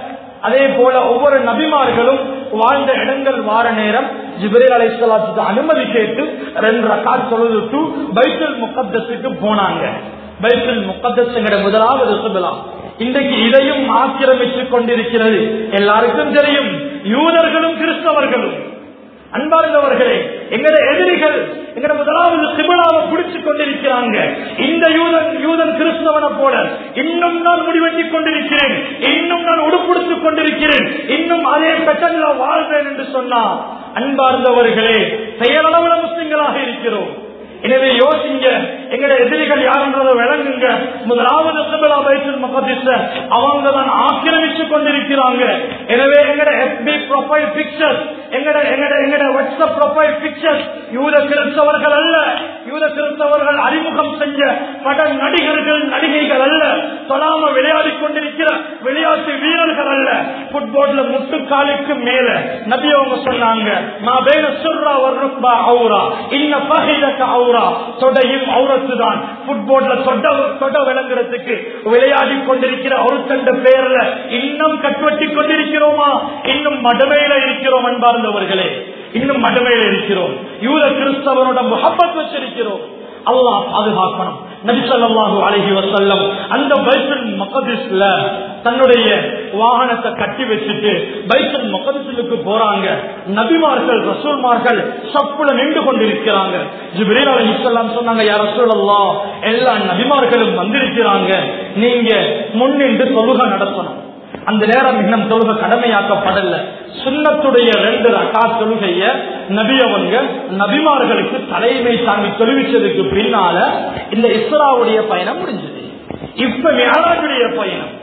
அதே போல ஒவ்வொரு நபிமார்களும் வாழ்ந்த இடங்கள் வார நேரம் ஜிப்ரேல் அலைஹிஸ்ஸலாத்துக்கு அனுமதி கேட்டு ரெண்டு ரகாத் தொழுதுட்டு பைத்துல் முகத்தஸுக்கு போனாங்க பைத்துல் முகத்தஸ்ங்கிற முதலாவது சுபலாம் இன்றைக்கு இதையும் ஆக்கிரமித்துக் கொண்டிருக்கிறது எல்லாருக்கும் தெரியும் யூதர்களும் கிறிஸ்தவர்களும் அன்பார்ந்தவர்களே எங்கட எதிரிகள் எங்கட முதலாவது சிபிளாவை பிடிச்சுக் கொண்டிருக்கிறாங்க இந்த யூதன் யூதன் கிறிஸ்தவனை போல இன்னும் நான் முடிவெட்டிக் கொண்டிருக்கிறேன் இன்னும் நான் உடுப்படுத்திக் கொண்டிருக்கிறேன் இன்னும் அதே பெட்டன்ல வாழ்வேன் என்று சொன்னா அன்பார்ந்தவர்களே பெயரளவுல முஸ்லிம்களாக இருக்கிறோம் எனவே யோசிங்க எங்கட எதிரிகள் யாருன்றதை விளங்குங்க முதலாவது சிபிலா பைத்துல் முகதிஸ அவங்க தான் ஆக்கிரமிச்சு கொண்டிருக்கிறாங்க எனவே எங்கட எஃபி ப்ரொஃபைல் பிக்சர் எங்கட எங்கட எங்கட வாட்ஸ்அப் ப்ரொஃபைல் பிக்சர் யூத கிறிஸ்தவர்கள் அல்ல யூத கிறிஸ்தவர்கள் அறிமுகம் செஞ்ச பட நடிகர்கள் நடிகைகள் அல்ல தொடாம விளையாடி கொண்டிருக்கிற விளையாட்டு வீரர்கள் அல்ல புட்பால்ல முட்டுக்காலுக்கு மேல நபி அவங்க சொன்னாங்க நான் வேற சுர்ரா வர்ருப்பா அவுரா இன்ன பகைதக்க அவுரா தொடையும் அவுரத்து தான் புட்பால்ல தொட தொட விளங்குறதுக்கு விளையாடி கொண்டிருக்கிற ஒருத்தண்ட பேர்ல இன்னும் கட்டுவட்டி கொண்டிருக்கிறோமா இன்னும் மடமையில இருக்கிறோம் அன்பார்ந்தவர்களே இன்னும் மடமையில இருக்கிறோம் யூத கிறிஸ்தவனோட முகப்பத் வச்சிருக்கிறோம் அல்லாஹ் பாதுகாக்கணும் நபிசல்லாஹு அழகி வசல்லம் அந்த பைத்தல் மகதிஸ்ல தன்னுடைய வாகனத்தை கட்டி வச்சுட்டு பைத்தல் மகதிசுக்கு போறாங்க நபிமார்கள் ரசூல்மார்கள் சப்புல நின்று கொண்டிருக்கிறாங்க ஜிப்ரீல் அலைஹிஸ்ஸலாம் சொன்னாங்க யார் ரசூலல்லா எல்லா நபிமார்களும் வந்திருக்கிறாங்க நீங்க முன்னின்று தொழுகை நடத்தணும் அந்த நேரம் இன்னும் தொழுகை கடமையாக்கப்படல சுண்ணத்துடைய ரெண்டு ரகா தொழுகைய நபி அவங்க நபிமார்களுக்கு தலைமை தாங்கி தொழுவிச்சதுக்கு பின்னால இந்த இஸ்ராவுடைய பயணம் முடிஞ்சது இப்ப மேலாஜுடைய பயணம்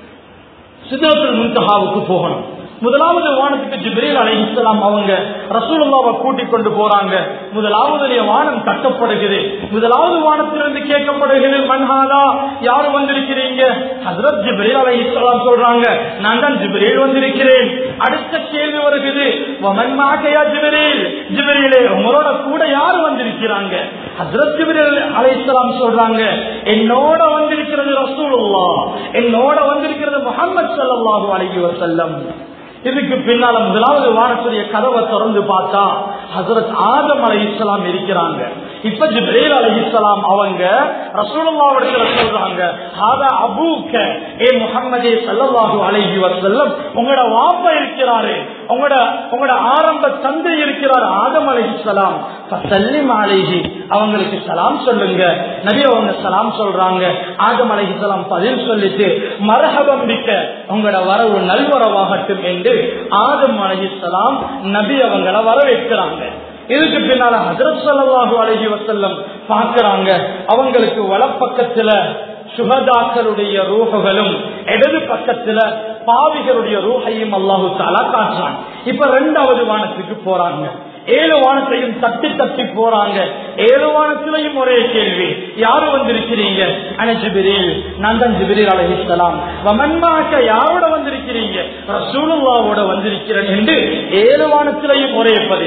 சித்தத்தில் முன்தகாவுக்கு போகணும் முதலாவது வானத்துக்கு ஜிப்ரீல் அலைஹிஸ்ஸலாம் அவங்க ரசூலுல்லாவை கூட்டிக் கொண்டு போறாங்க முதலாவது வானம் கட்டப்படுகிறது முதலாவது வானத்திலிருந்து கேட்கப்படுகிறது மன்ஹாதா யாரு வந்திருக்கிறீங்க ஹசரத் ஜிப்ரீல் அலைஹிஸ்ஸலாம் சொல்றாங்க நான் தான் ஜிப்ரீல் வந்திருக்கிறேன் அடுத்த கேள்வி வருகிறது வமன்மாகையா ஜிப்ரீல் ஜிப்ரீலே உங்களோட கூட யாரு வந்திருக்கிறாங்க ஹசரத் ஜிப்ரீல் அலைஹிஸ்ஸலாம் சொல்றாங்க என்னோட வந்திருக்கிறது ரசூலுல்லா என்னோட வந்திருக்கிறது முகமது ஸல்லல்லாஹு அலைஹி வஸல்லம் இதுக்கு பின்னால முதலாவது வானத்துடைய கதவை திறந்து பார்த்தா ஹசரத் ஆதம் அலை இஸ்லாம் இருக்கிறாங்க இப்ப ஜிப்ரேல் அலை இஸ்லாம் அவங்க ரசூலுல்லாவிடத்துல சொல்றாங்க ஹாதா அபூக்க ஏ முகம்மதே சல்லல்லாஹு அலைஹி வஸல்லம் உங்களோட வாப்பா இருக்கிறாரு உங்களோட உங்களோட ஆரம்ப தந்தை இருக்கிறார் ஆதம் அலை இஸ்லாம் சல்லிம் அலைஹி அவங்களுக்கு சலாம் சொல்லுங்க நபி அவங்க சலாம் சொல்றாங்க ஆதம் அலை இஸ்லாம் பதில் சொல்லிட்டு மரஹபம் மிக்க உங்களோட வரவு நல்வரவாகட்டும் என்று ஆதம் அலைஹிஸ்ஸலாம் நபி அவங்கள வரவேற்கிறாங்க இதுக்கு பின்னால ஹசரத் சல்லாஹு அலஹி வசல்லம் பாக்குறாங்க அவங்களுக்கு வலப்பக்கத்துல சுகதாக்களுடைய ரூஹகளும் இடது பக்கத்துல பாவிகளுடைய ரூஹையும் அல்லாஹு தாலா காட்டுறான் இப்ப ரெண்டாவது வானத்துக்கு போறாங்க ஏழு வானத்தையும் தட்டி தட்டி போறாங்க ஏழு வானத்திலையும் ஒரே கேள்வி யாரு வந்திருக்கிறீங்க அன ஜிபிரில் நான் தான் ஜிபிரில் அலஹிஸ்லாம் வமன்மாக்க யாரோட வந்திருக்கிறீங்க ரசூலுல்லாவோட வந்திருக்கிறேன் என்று ஏழு வானத்திலையும் ஒரே பதில்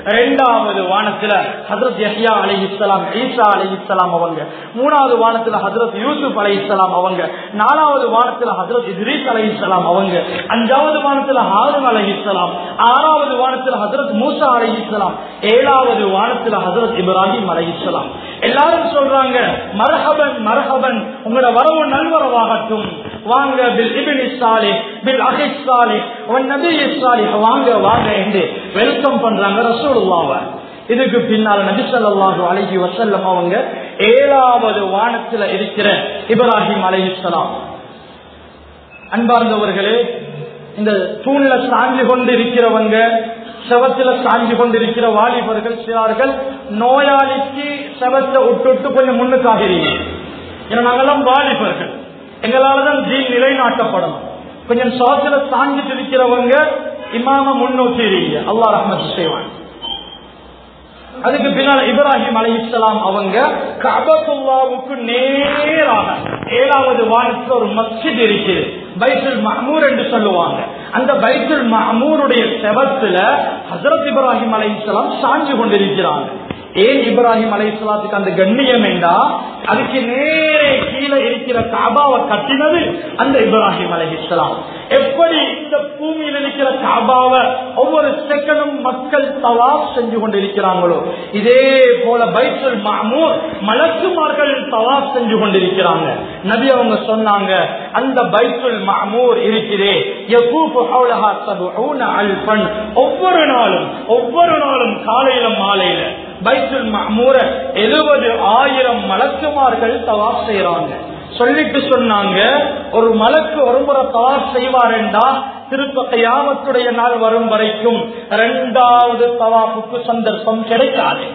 இரண்டாவது வானத்துல ஹசரத் யஹ்யா அலை இஸ்லாம் ஈசா அலை இஸ்லாம் அவங்க மூணாவது வானத்துல ஹசரத் யூசுப் அலை இஸ்லாம் அவங்க நாலாவது வானத்துல ஹசரத் இத்ரீஸ் அலை இஸ்லாம் அவங்க அஞ்சாவது வானத்துல ஹாரூன் அலை இஸ்லாம் ஆறாவது வானத்துல ஹசரத் மூசா அலை இஸ்லாம் ஏழாவது வானத்துல ஹசரத் இப்ராஹிம் அலை இஸ்லாம் எல்லாரும் சொல்றாங்க மரஹபன் மரஹபன் உங்களோட வரவு நல்வரவாகட்டும் வாங்க பில் இபின் சாலி பில் அஹிஸ் சாலி உன் நபி சாலி வாங்க வாங்க என்று வெல்கம் பண்றாங்க ரசூலுல்லாவை இதுக்கு பின்னால் நபி ஸல்லல்லாஹு அலைஹி வஸல்லம் அவங்க ஏழாவது வானத்துல இருக்கிற இப்ராஹிம் அலைஹிஸ்ஸலாம் அன்பார்ந்தவர்களே இந்த தூண்ல சாஞ்சு கொண்டு இருக்கிறவங்க செவத்துல சாஞ்சு கொண்டிருக்கிற வாலிபர்கள் சிறார்கள் நோயாளிக்கு செவத்தை விட்டுட்டு கொஞ்சம் முன்னுக்காகிறீங்க ஏன்னா நாங்கெல்லாம் வாலிபர்கள் எங்களாலதான் ஜீன் நிலைநாட்டப்படணும் கொஞ்சம் சவத்துல சாஞ்சிட்டு இருக்கிறவங்க இமாம முன்னோக்கி இருக்கீங்க அல்லா ரஹ்மத் செய்வான் அதுக்கு பின்னால இப்ராஹிம் அலி இஸ்லாம் அவங்க கபத்துல்லாவுக்கு நேராக ஏழாவது வானத்தில் ஒரு மஸ்ஜித் இருக்குது பைத்துல் மஹமூர் என்று சொல்லுவாங்க அந்த பைத்துல் மஹமூருடைய செவத்துல ஹசரத் இப்ராஹிம் அலை இஸ்லாம் சாஞ்சு கொண்டிருக்கிறாங்க ஏன் இப்ராஹிம் அலை இஸ்லாத்துக்கு அந்த கண்ணியம் என்றா அதுக்கு நேரே கீழே இருக்கிற காபாவை கட்டினது அந்த இப்ராஹிம் அலை இஸ்லாம் எப்படி இந்த பூமியில் இருக்கிற காபாவை ஒவ்வொரு செகண்டும் மக்கள் தவாப் செஞ்சு கொண்டிருக்கிறாங்களோ இதே போல பைத்துல் மாமூர் மலக்குமார்கள் தவாப் செஞ்சு கொண்டிருக்கிறாங்க நபி அவங்க சொன்னாங்க அந்த பைத்துல் மாமூர் இருக்கிறே ஒவ்வொரு நாளும் ஒவ்வொரு நாளும் காலையில மாலையில பைத்துல் மாமூர எழுபது ஆயிரம் மலக்குமார்கள் தவாப் செய்யறாங்க சொல்லிட்டு சொன்னாங்க ஒரு மலக்கு ஒரு முறை தவாப் செய்வார் என்றா திருப்ப கையாமத்துடைய நாள் வரும் வரைக்கும் இரண்டாவது தவாப்புக்கு சந்தர்ப்பம் கிடைக்காது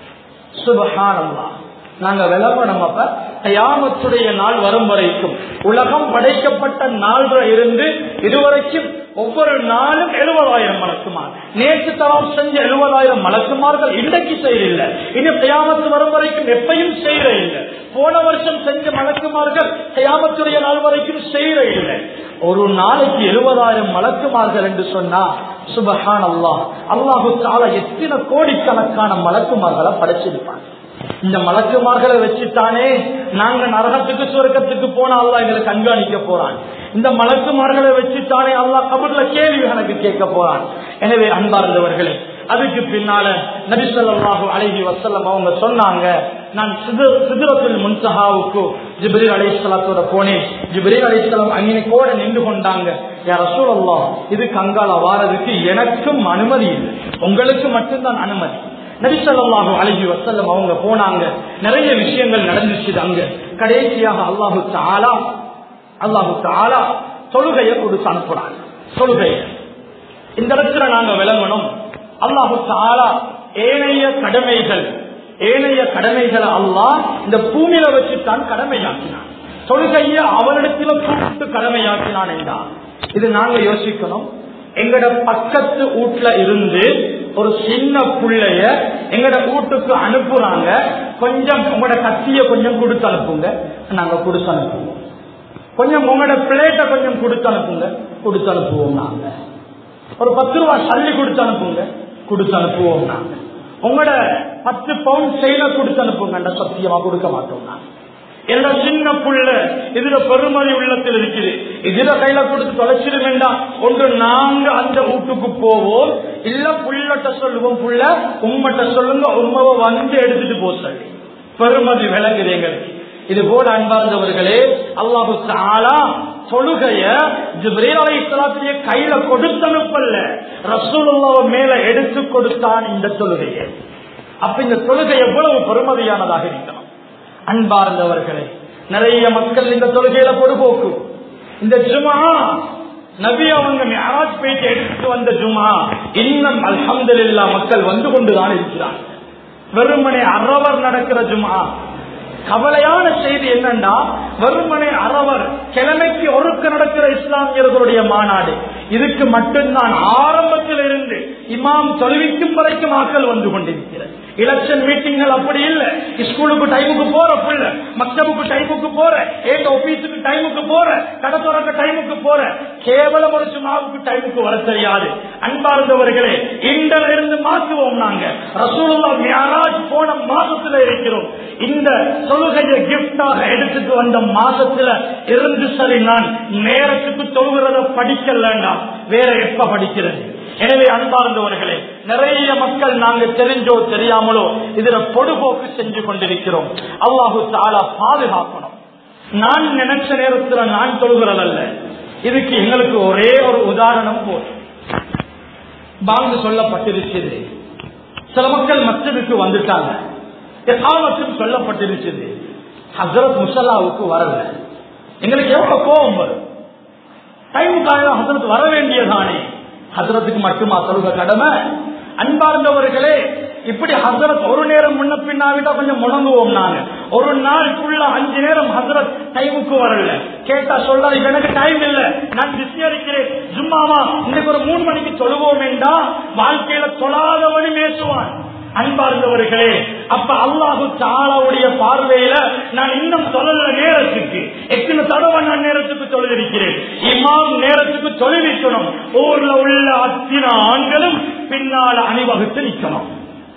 சுபஹானல்லா நாங்க விளம்பரம் அப்ப கயாமத்துடைய நாள் வரும் வரைக்கும் உலகம் படைக்கப்பட்ட நாள் இருந்து இதுவரைக்கும் ஒவ்வொரு நாளும் எழுபதாயிரம் மலக்குமார் நேற்று தவாப் செஞ்ச எழுபதாயிரம் மலக்குமார்கள் இன்றைக்கு செய்யல இனி கயாமத்து வரும் வரைக்கும் எப்பையும் செய்யற இல்லை போன வருஷம் செஞ்ச மலக்குமார்கள் கயாமத்துடைய நாள் வரைக்கும் செய்யற இல்லை ஒரு நாளைக்கு எழுபதாயிரம் மலக்குமார்கள் என்று சொன்னா சுபஹான் அல்லாஹ் அல்லாஹு தாலா எத்தனை கோடிக்கணக்கான மலக்குமார்களை படைச்சிருப்பாங்க இந்த மலக்குமார்களை வச்சுத்தானே நாங்க நரகத்துக்கு சுரக்கத்துக்கு போனா அல்லா எங்களை கண்காணிக்க போறான் இந்த மலக்குமார்களை வச்சுத்தானே அல்லா கபர்ல கேள்வி கணக்கு கேட்க போறான் எனவே அன்பார்ந்தவர்களே அதுக்கு பின்னால நபிசல்லாஹு அழகி வசல்லம் அவங்க சொன்னாங்க நான் சிதுரத்தில் முன்சஹாவுக்கு ஜிப்ரீல் அலிஸ்லாத்தோட போனேன் ஜிப்ரீல் அலிஸ்லாம் அங்கே கூட நின்று கொண்டாங்க யார் ரசூலல்லா இது கங்கால வாரதுக்கு எனக்கும் அனுமதி இல்லை உங்களுக்கு மட்டும்தான் அனுமதி நபிசல்லாஹு அழகி வசல்லம் அவங்க போனாங்க நிறைய விஷயங்கள் நடந்துச்சு அங்க கடைசியாக அல்லாஹு தாலா அல்லாஹு தாலா தொழுகையை கொடுத்து அனுப்புறாங்க தொழுகையை இந்த இடத்துல நாங்க விளங்கணும் அல்லாஹு தாலா ஏனைய கடமைகள் ஏனைய கடமைகளை அல்லாஹ் இந்த பூமியில வச்சுத்தான் கடமையாக்கினான் தொழுகைய அவனிடத்தில கூப்பிட்டு கடமையாக்கினான் என்றான் இது நாங்க யோசிக்கணும் எங்கட பக்கத்து வீட்டுல இருந்து ஒரு சின்ன பிள்ளைய எங்கட வீட்டுக்கு அனுப்புறாங்க கொஞ்சம் உங்களோட கத்திய கொஞ்சம் கொடுத்து அனுப்புங்க நாங்க கொடுத்து அனுப்புவோம் கொஞ்சம் உங்களோட பிளேட்டை கொஞ்சம் கொடுத்து அனுப்புங்க கொடுத்து அனுப்புவோம் நாங்க ஒரு பத்து ரூபாய் சல்லி கொடுத்து அனுப்புங்க கொடுத்து அனுப்புவோம் நாங்க உங்களோட பத்து பவுண்ட் செயல கொடுத்து அனுப்புங்க சத்தியமா கொடுக்க மாட்டோம் நாங்க என்னோட சின்ன புள்ள இதுல பெருமதி உள்ளத்தில் இருக்குது இதுல கையில கொடுத்து தொலைச்சிட வேண்டாம் ஒன்று நாங்க அந்த வீட்டுக்கு போவோம் இல்ல புள்ளட்ட சொல்லுவோம் புள்ள உம்மட்ட சொல்லுங்க உண்மவை வந்து எடுத்துட்டு போ சொல்லி பெருமதி விளங்குது எங்களுக்கு இது போல அன்பார்ந்தவர்களே அல்லாஹு தாலா தொழுகைய ஜிப்ரீல் அலை இஸ்லாத்திய கையில கொடுத்தனுப்பல்ல ரசூலுல்லாவ மேல எடுத்து கொடுத்தான் இந்த தொழுகையை அப்ப இந்த தொழுகை எவ்வளவு பெருமதியானதாக இருக்கணும் அன்பார்ந்தவர்களே நிறைய மக்கள் இந்த தொழுகையில பொறுப்போக்கு இந்த ஜுமா நபி அவங்க மேராஜ் போயிட்டு எடுத்து வந்த ஜுமா இன்னும் அல்ஹம்துலில்லா மக்கள் வந்து கொண்டுதான் இருக்கிறார் வெறுமனே அறவர் நடக்கிற ஜுமா கவலையான செய்தி என்னன்னா வெறுமனே அறவர் கிழமைக்கு ஒருக்க நடக்கிற இஸ்லாமியர்களுடைய மாநாடு இதுக்கு மட்டும்தான் ஆரம்பத்தில் இருந்து இமாம் தொழுவிக்கும் வரைக்கும் ஆக்கள் வந்து கொண்டிருக்கிறது எலெக்ஷன் மீட்டிங்கள் அப்படி இல்ல ஸ்கூலுக்கு டைமுக்கு போற புள்ள மக்தபுக்கு டைமுக்கு போற ஏங்க ஆபீஸுக்கு டைமுக்கு போற கடை திறக்க டைமுக்கு போற கேவலம் ஒரு சும்மாவுக்கு டைமுக்கு வர தெரியாது அன்பார்ந்தவர்களே இன்றில் இருந்து மாற்றுவோம் நாங்க ரசூலுல்லா மியாராஜ் போன மாசத்துல இருக்கிறோம் இந்த தொழுகையை கிஃப்டாக எடுத்துட்டு வந்த மாசத்துல இருந்து சரி நான் நேரத்துக்கு தொழுகிறத படிக்கலன்னா வேற எப்ப படிக்கிறது எனவே அன்பார்ந்தவர்களே நிறைய மக்கள் நாங்க தெரிஞ்சோ தெரியாமலோ இதுல பொடுபோக்கு செஞ்சு கொண்டிருக்கிறோம் அல்லாஹு தாலா பாதுகாக்கணும் நான் நினைச்ச நேரத்துல நான் தொழுகிறதல்ல இதுக்கு எங்களுக்கு ஒரே ஒரு உதாரணம் போதும் பாங்கு சொல்லப்பட்டிருச்சது சில மக்கள் மற்றதுக்கு வந்துட்டாங்க எகாமத்தும் சொல்லப்பட்டிருச்சது ஹசரத் முசல்லாவுக்கு வரல எங்களுக்கு எவ்வளவு கோபம் வரும் டைமுக்காக ஹசரத் வர வேண்டியதானே ஹசரத்துக்கு மட்டுமா சொல்க கடமை அன்பார்ந்தவர்களே இப்படி ஹசரத் ஒரு நேரம் முன்ன பின்னாவிட்டா கொஞ்சம் முடங்குவோம் நாங்க ஒரு நாள் ஃபுல்லா அஞ்சு நேரம் ஹசரத் டைமுக்கு வரல கேட்டா சொல்ல இப்ப எனக்கு டைம் இல்ல நான் பிஸி அடிக்கிறேன் சும்மாவா இன்னைக்கு ஒரு மூணு மணிக்கு தொழுவோம் என்றா வாழ்க்கையில தொழாதவனு பேசுவான் அன்பார்ந்தவர்களே அப்ப அல்லாஹு தாலாவுடைய பார்வையில நான் இன்னும் சொல்லல நேரத்துக்கு எத்தனை தடவை நான் நேரத்துக்கு தொழிலிருக்கிறேன் இமாம் நேரத்துக்கு தொழிலிக்கணும் ஊர்ல உள்ள அத்தனை ஆண்களும் பின்னால அணிவகுத்து நிற்கணும்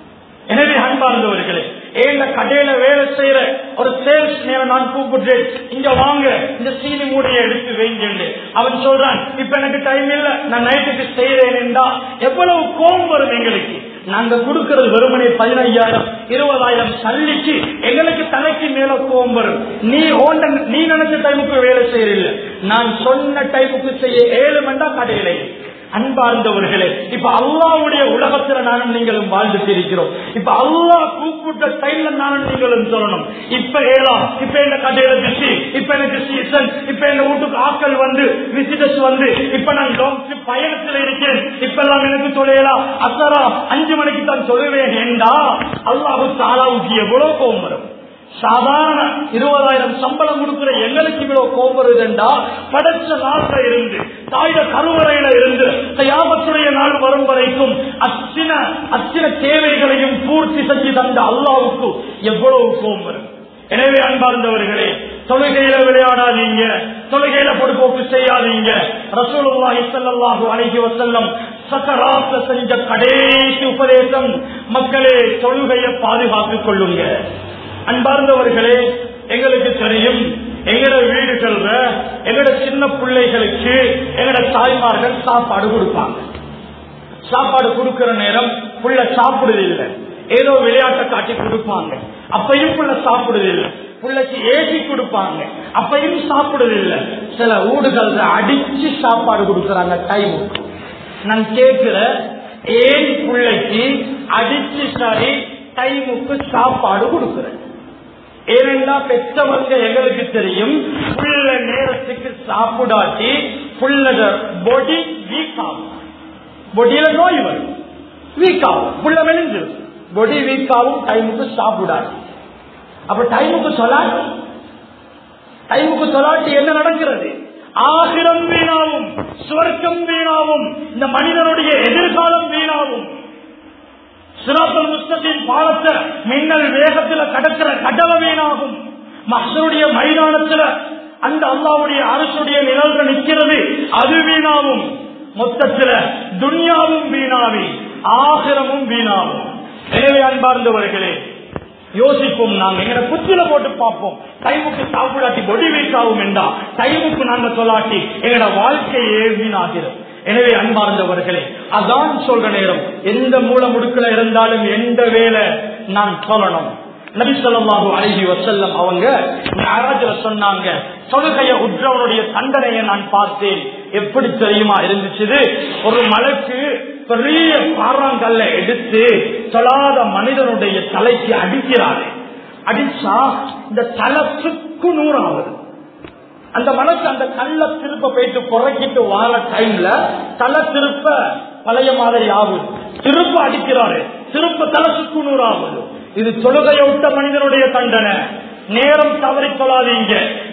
எனவே அன்பார்ந்தவர்களே ஏங்க கடையில வேலை செய்யற ஒரு சேல்ஸ் நேரம் நான் கூப்பிட்டேன் இங்க வாங்க இந்த சீனி மூடையை எடுத்து வைங்க அவன் சொல்றான் இப்ப எனக்கு டைம் இல்ல நான் நைட்டுக்கு செய்யறேன் என்றா எவ்வளவு கோபம் வரும் எங்களுக்கு நாங்க கொடுக்கிறது வெறுமனே பதினைஞ்சாயிரம் இருபதாயிரம் சல்லிக்கு எங்களுக்கு தலைக்கு மேல கோபம் வரும் நீ ஓண்ட நீ நினைச்ச டைமுக்கு வேலை செய்யறில்ல நான் சொன்ன டைமுக்கு செய்ய ஏழு மண்டா கடையில அன்பார்ந்தவர்களே இப்ப அல்லாவுடைய உலகத்துல நானும் நீங்களும் வாழ்ந்துட்டு இருக்கிறோம் இப்ப அல்லா கூப்பிட்ட டைம்ல நானும் நீங்களும் சொல்லணும் இப்ப ஏலாம் இப்ப இந்த கடையில பிஸி இப்ப எனக்கு சீசன் இப்ப எங்க வீட்டுக்கு ஆட்கள் வந்து விசிட்டர்ஸ் வந்து இப்ப நான் லாங் ட்ரிப் பயணத்துல இருக்கேன் இப்ப எல்லாம் எனக்கு தொலையலாம் அசரா அஞ்சு மணிக்கு தான் சொல்லுவேன் என்றா அல்லாஹு தாலாவுக்கு எவ்வளவு கோபம் வரும் சாதாரண இருபதாயிரம் சம்பளம் கொடுக்கிற எங்களுக்கு இவ்வளவு கோபம் வருதுண்டா படைச்ச நாள்ல இருந்து தாயுட கருவறையில இருந்து தயாபத்துடைய நாள் வரும் வரைக்கும் அச்சின அச்சின தேவைகளையும் பூர்த்தி செஞ்சு தந்த அல்லாவுக்கு எவ்வளவு கோபம் வரும் எனவே அன்பார்ந்தவர்களே தொழுகையில விளையாடாதீங்க தொழுகையில பொடுப்போக்கு செய்யாதீங்க ரசூலுல்லாஹி ஸல்லல்லாஹு அலைஹி வஸல்லம் சக்கராத்த செஞ்ச கடைசி உபதேசம் மக்களே தொழுகையை பாதுகாத்துக் கொள்ளுங்க அன்பார்ந்தவர்களே எங்களுக்கு தெரியும் எங்கட வீடுகள்ல எங்கட சின்ன பிள்ளைகளுக்கு எங்கட தாய்மார்கள் சாப்பாடு கொடுப்பாங்க சாப்பாடு கொடுக்கிற நேரம் புள்ள சாப்பிடுறதில்லை ஏதோ விளையாட்டை காட்டி கொடுப்பாங்க அப்பையும் புள்ள சாப்பிடுறதில்லை புள்ளைக்கு ஏசி கொடுப்பாங்க அப்பையும் சாப்பிடுறதில்லை சில ஊடுகள்ல அடிச்சு சாப்பாடு கொடுக்கறாங்க டைமுக்கு நான் கேட்கிற ஏன் பிள்ளைக்கு அடிச்சு சரி டைமுக்கு சாப்பாடு கொடுக்கிறேன் ஏனென்றா பெற்றவங்க எங்களுக்கு தெரியும் புள்ள நேரத்துக்கு சாப்பிடாட்டி புள்ளத பொடி வீக் ஆகும் பொடியில நோய் வரும் வீக் ஆகும் புள்ள மெலிஞ்சிடும் பொடி வீக் ஆகும் டைமுக்கு சாப்பிடாது அப்ப டைமுக்கு சொல்லாட்டி டைமுக்கு சொல்லாட்டி என்ன நடக்கிறது ஆகிரம் வீணாவும் சுவர்க்கம் வீணாவும் இந்த மனிதனுடைய எதிர்காலம் வீணாவும் சிராத்தல் முஸ்தத்தின் பாலத்தை மின்னல் வேகத்துல கடக்கிற கடல வீணாகும் மகனுடைய மைதானத்துல அந்த அல்லாவுடைய அரசுடைய நிழல்கள் நிற்கிறது அது வீணாகும் மொத்தத்துல துன்யாவும் வீணாவி ஆகிரமும் வீணாகும் எனவே அன்பார்ந்தவர்களே யோசிப்போம் நாங்க எங்க புத்தில போட்டு பார்ப்போம் டைமுக்கு சாப்பிடாட்டி பொடி வீக்காகும் என்றா டைமுக்கு நாங்க சொல்லாட்டி எங்களோட வாழ்க்கையே வீணாகிறது எனவே அன்பார்ந்தவர்களே அதான் சொல்ற நேரம் எந்த மூல முடுக்கல இருந்தாலும் எந்த வேலை நான் சொல்லணும் நபி சொல்லாஹு அழகி வசல்லம் அவங்க யாராஜல சொன்னாங்க தொழுகைய உற்றவனுடைய தண்டனையை நான் பார்த்தேன் எப்படி தெரியுமா இருந்துச்சு ஒரு மலைக்கு பெரிய பாறாங்கல்ல எடுத்து தொழாத மனிதனுடைய தலைக்கு அடிக்கிறாரு அடிச்சா இந்த தலை சுக்கு நூறாவது அந்த மனசு அந்த கல்ல திருப்ப போயிட்டு குறைக்கிட்டு வார டைம்ல தலை திருப்ப பழைய மாதிரி ஆகுது திருப்ப அடிக்கிறாரு திருப்ப தலை சுக்கு நூறாகுது இது தொழுகையை விட்ட மனிதனுடைய தண்டனை நேரம் தவறி தொழாதீங்க